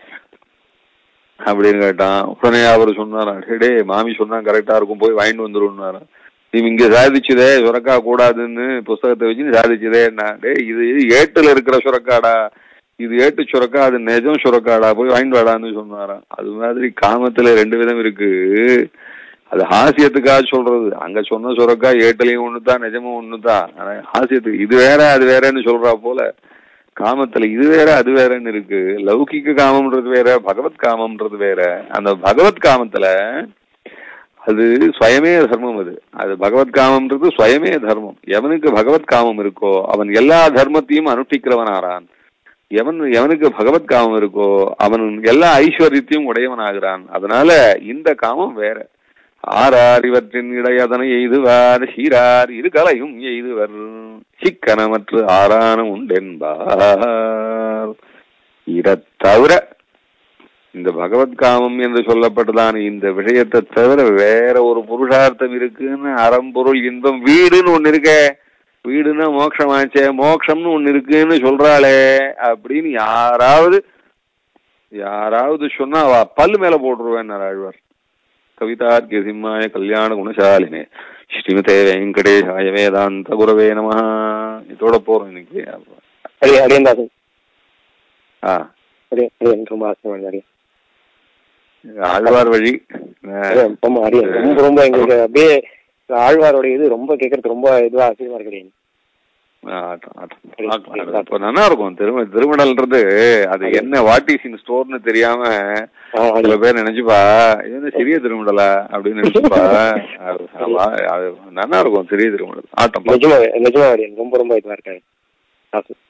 அப்படின்னு கேட்டான் உடனே அவர் சொன்னாரா டே மாமி சொன்னா கரெக்டா இருக்கும் போய் வாங்கிட்டு வந்துருன்னாரா நீ இங்க சாதிச்சதே சுரக்கா கூடாதுன்னு புஸ்தகத்தை வச்சு சாதிச்சதே என்ன டே இது ஏட்டுல இருக்கிற சுரக்காடா இது ஏட்டு சுரக்கா அது நெஜம் சுரக்காடா போய் வாங்கிட்டு வாடான்னு சொன்னாராம் அது மாதிரி காமத்துல ரெண்டு விதம் இருக்கு அது ஹாசியத்துக்காக சொல்றது அங்க சொன்ன சுரக்கா ஏட்டலையும் ஒண்ணுதான் நிஜமும் ஒண்ணுதான் ஆனா ஹாசியத்துக்கு இது வேற அது வேறன்னு சொல்றா போல காமத்துல இது வேற அது வேறன்னு இருக்கு லௌகிக்க காமம்ன்றது வேற பகவத் காமம்ன்றது வேற அந்த பகவத் காமத்துல அது சுயமே தர்மம் அது அது பகவத் காமம்ன்றது சுயமே தர்மம் எவனுக்கு பகவத் காமம் இருக்கோ அவன் எல்லா தர்மத்தையும் அனுஷ்டிக்கிறவன் ஆறான் எவன் எவனுக்கு பகவத் காமம் இருக்கோ அவன் எல்லா ஐஸ்வர்யத்தையும் உடையவனாகிறான் அதனால இந்த காமம் வேற ஆறார் இவற்றின் இடையதனை எய்துவார் சீரார் இருகலையும் எய்துவர் சிக்கனமற்று ஆறான உண்டென்பார் இதைத் தவிர இந்த பகவத் காமம் என்று சொல்லப்பட்டதான இந்த விஷயத்தை தவிர வேற ஒரு புருஷார்த்தம் இருக்குன்னு அறம்பொருள் இன்பம் வீடுன்னு ஒண்ணு இருக்கே வீடுன்னா மோட்சமாச்சே மோட்சம்னு ஒண்ணு இருக்குன்னு சொல்றாளே அப்படின்னு யாராவது யாராவது சொன்னா அவ பல்லு மேல போட்டுருவேன் ஆழ்வார் கவிதார்க்கிய சிம்மாய கல்யாண குணசாலினே ஸ்ரீமதே வெங்கடேஷாய வேதாந்த குரவே நம இதோட போறோம் இன்னைக்கு அடியே அடியந்தாசன் ஆ அடியே அடியே ரொம்ப ஆசைப்படுது அடியே ஆழ்வார் வழி அடியே, ரொம்ப அடியே ரொம்ப ரொம்ப எங்களுக்கு அப்படியே ஆழ்வாரோட இது ரொம்ப கேட்கறது ரொம்ப இதுவா ஆச்சரியமா இருக்கு அடியே. ஆ, ஆட்டம், ஆட்டம். பார்க்கலாம். அப்ப நல்லா இருக்கும் திரும திருமணல்ன்றது அது என்ன வாட் இஸ் இன் ஸ்டோர்னு தெரியாம ஆ, சில அடியே. பேர் நினைச்சுப்பா இது என்ன சிறிய திருமணலா அப்படின்னு நினைச்சுப்பா அது- அது- அது நல்லா இருக்கும் சிறிய திருமணல் ஆட்டம் நிஜமா நிஜமா அடியே ரொம்ப ரொம்ப இதுவா இருக்காரு ஆசை.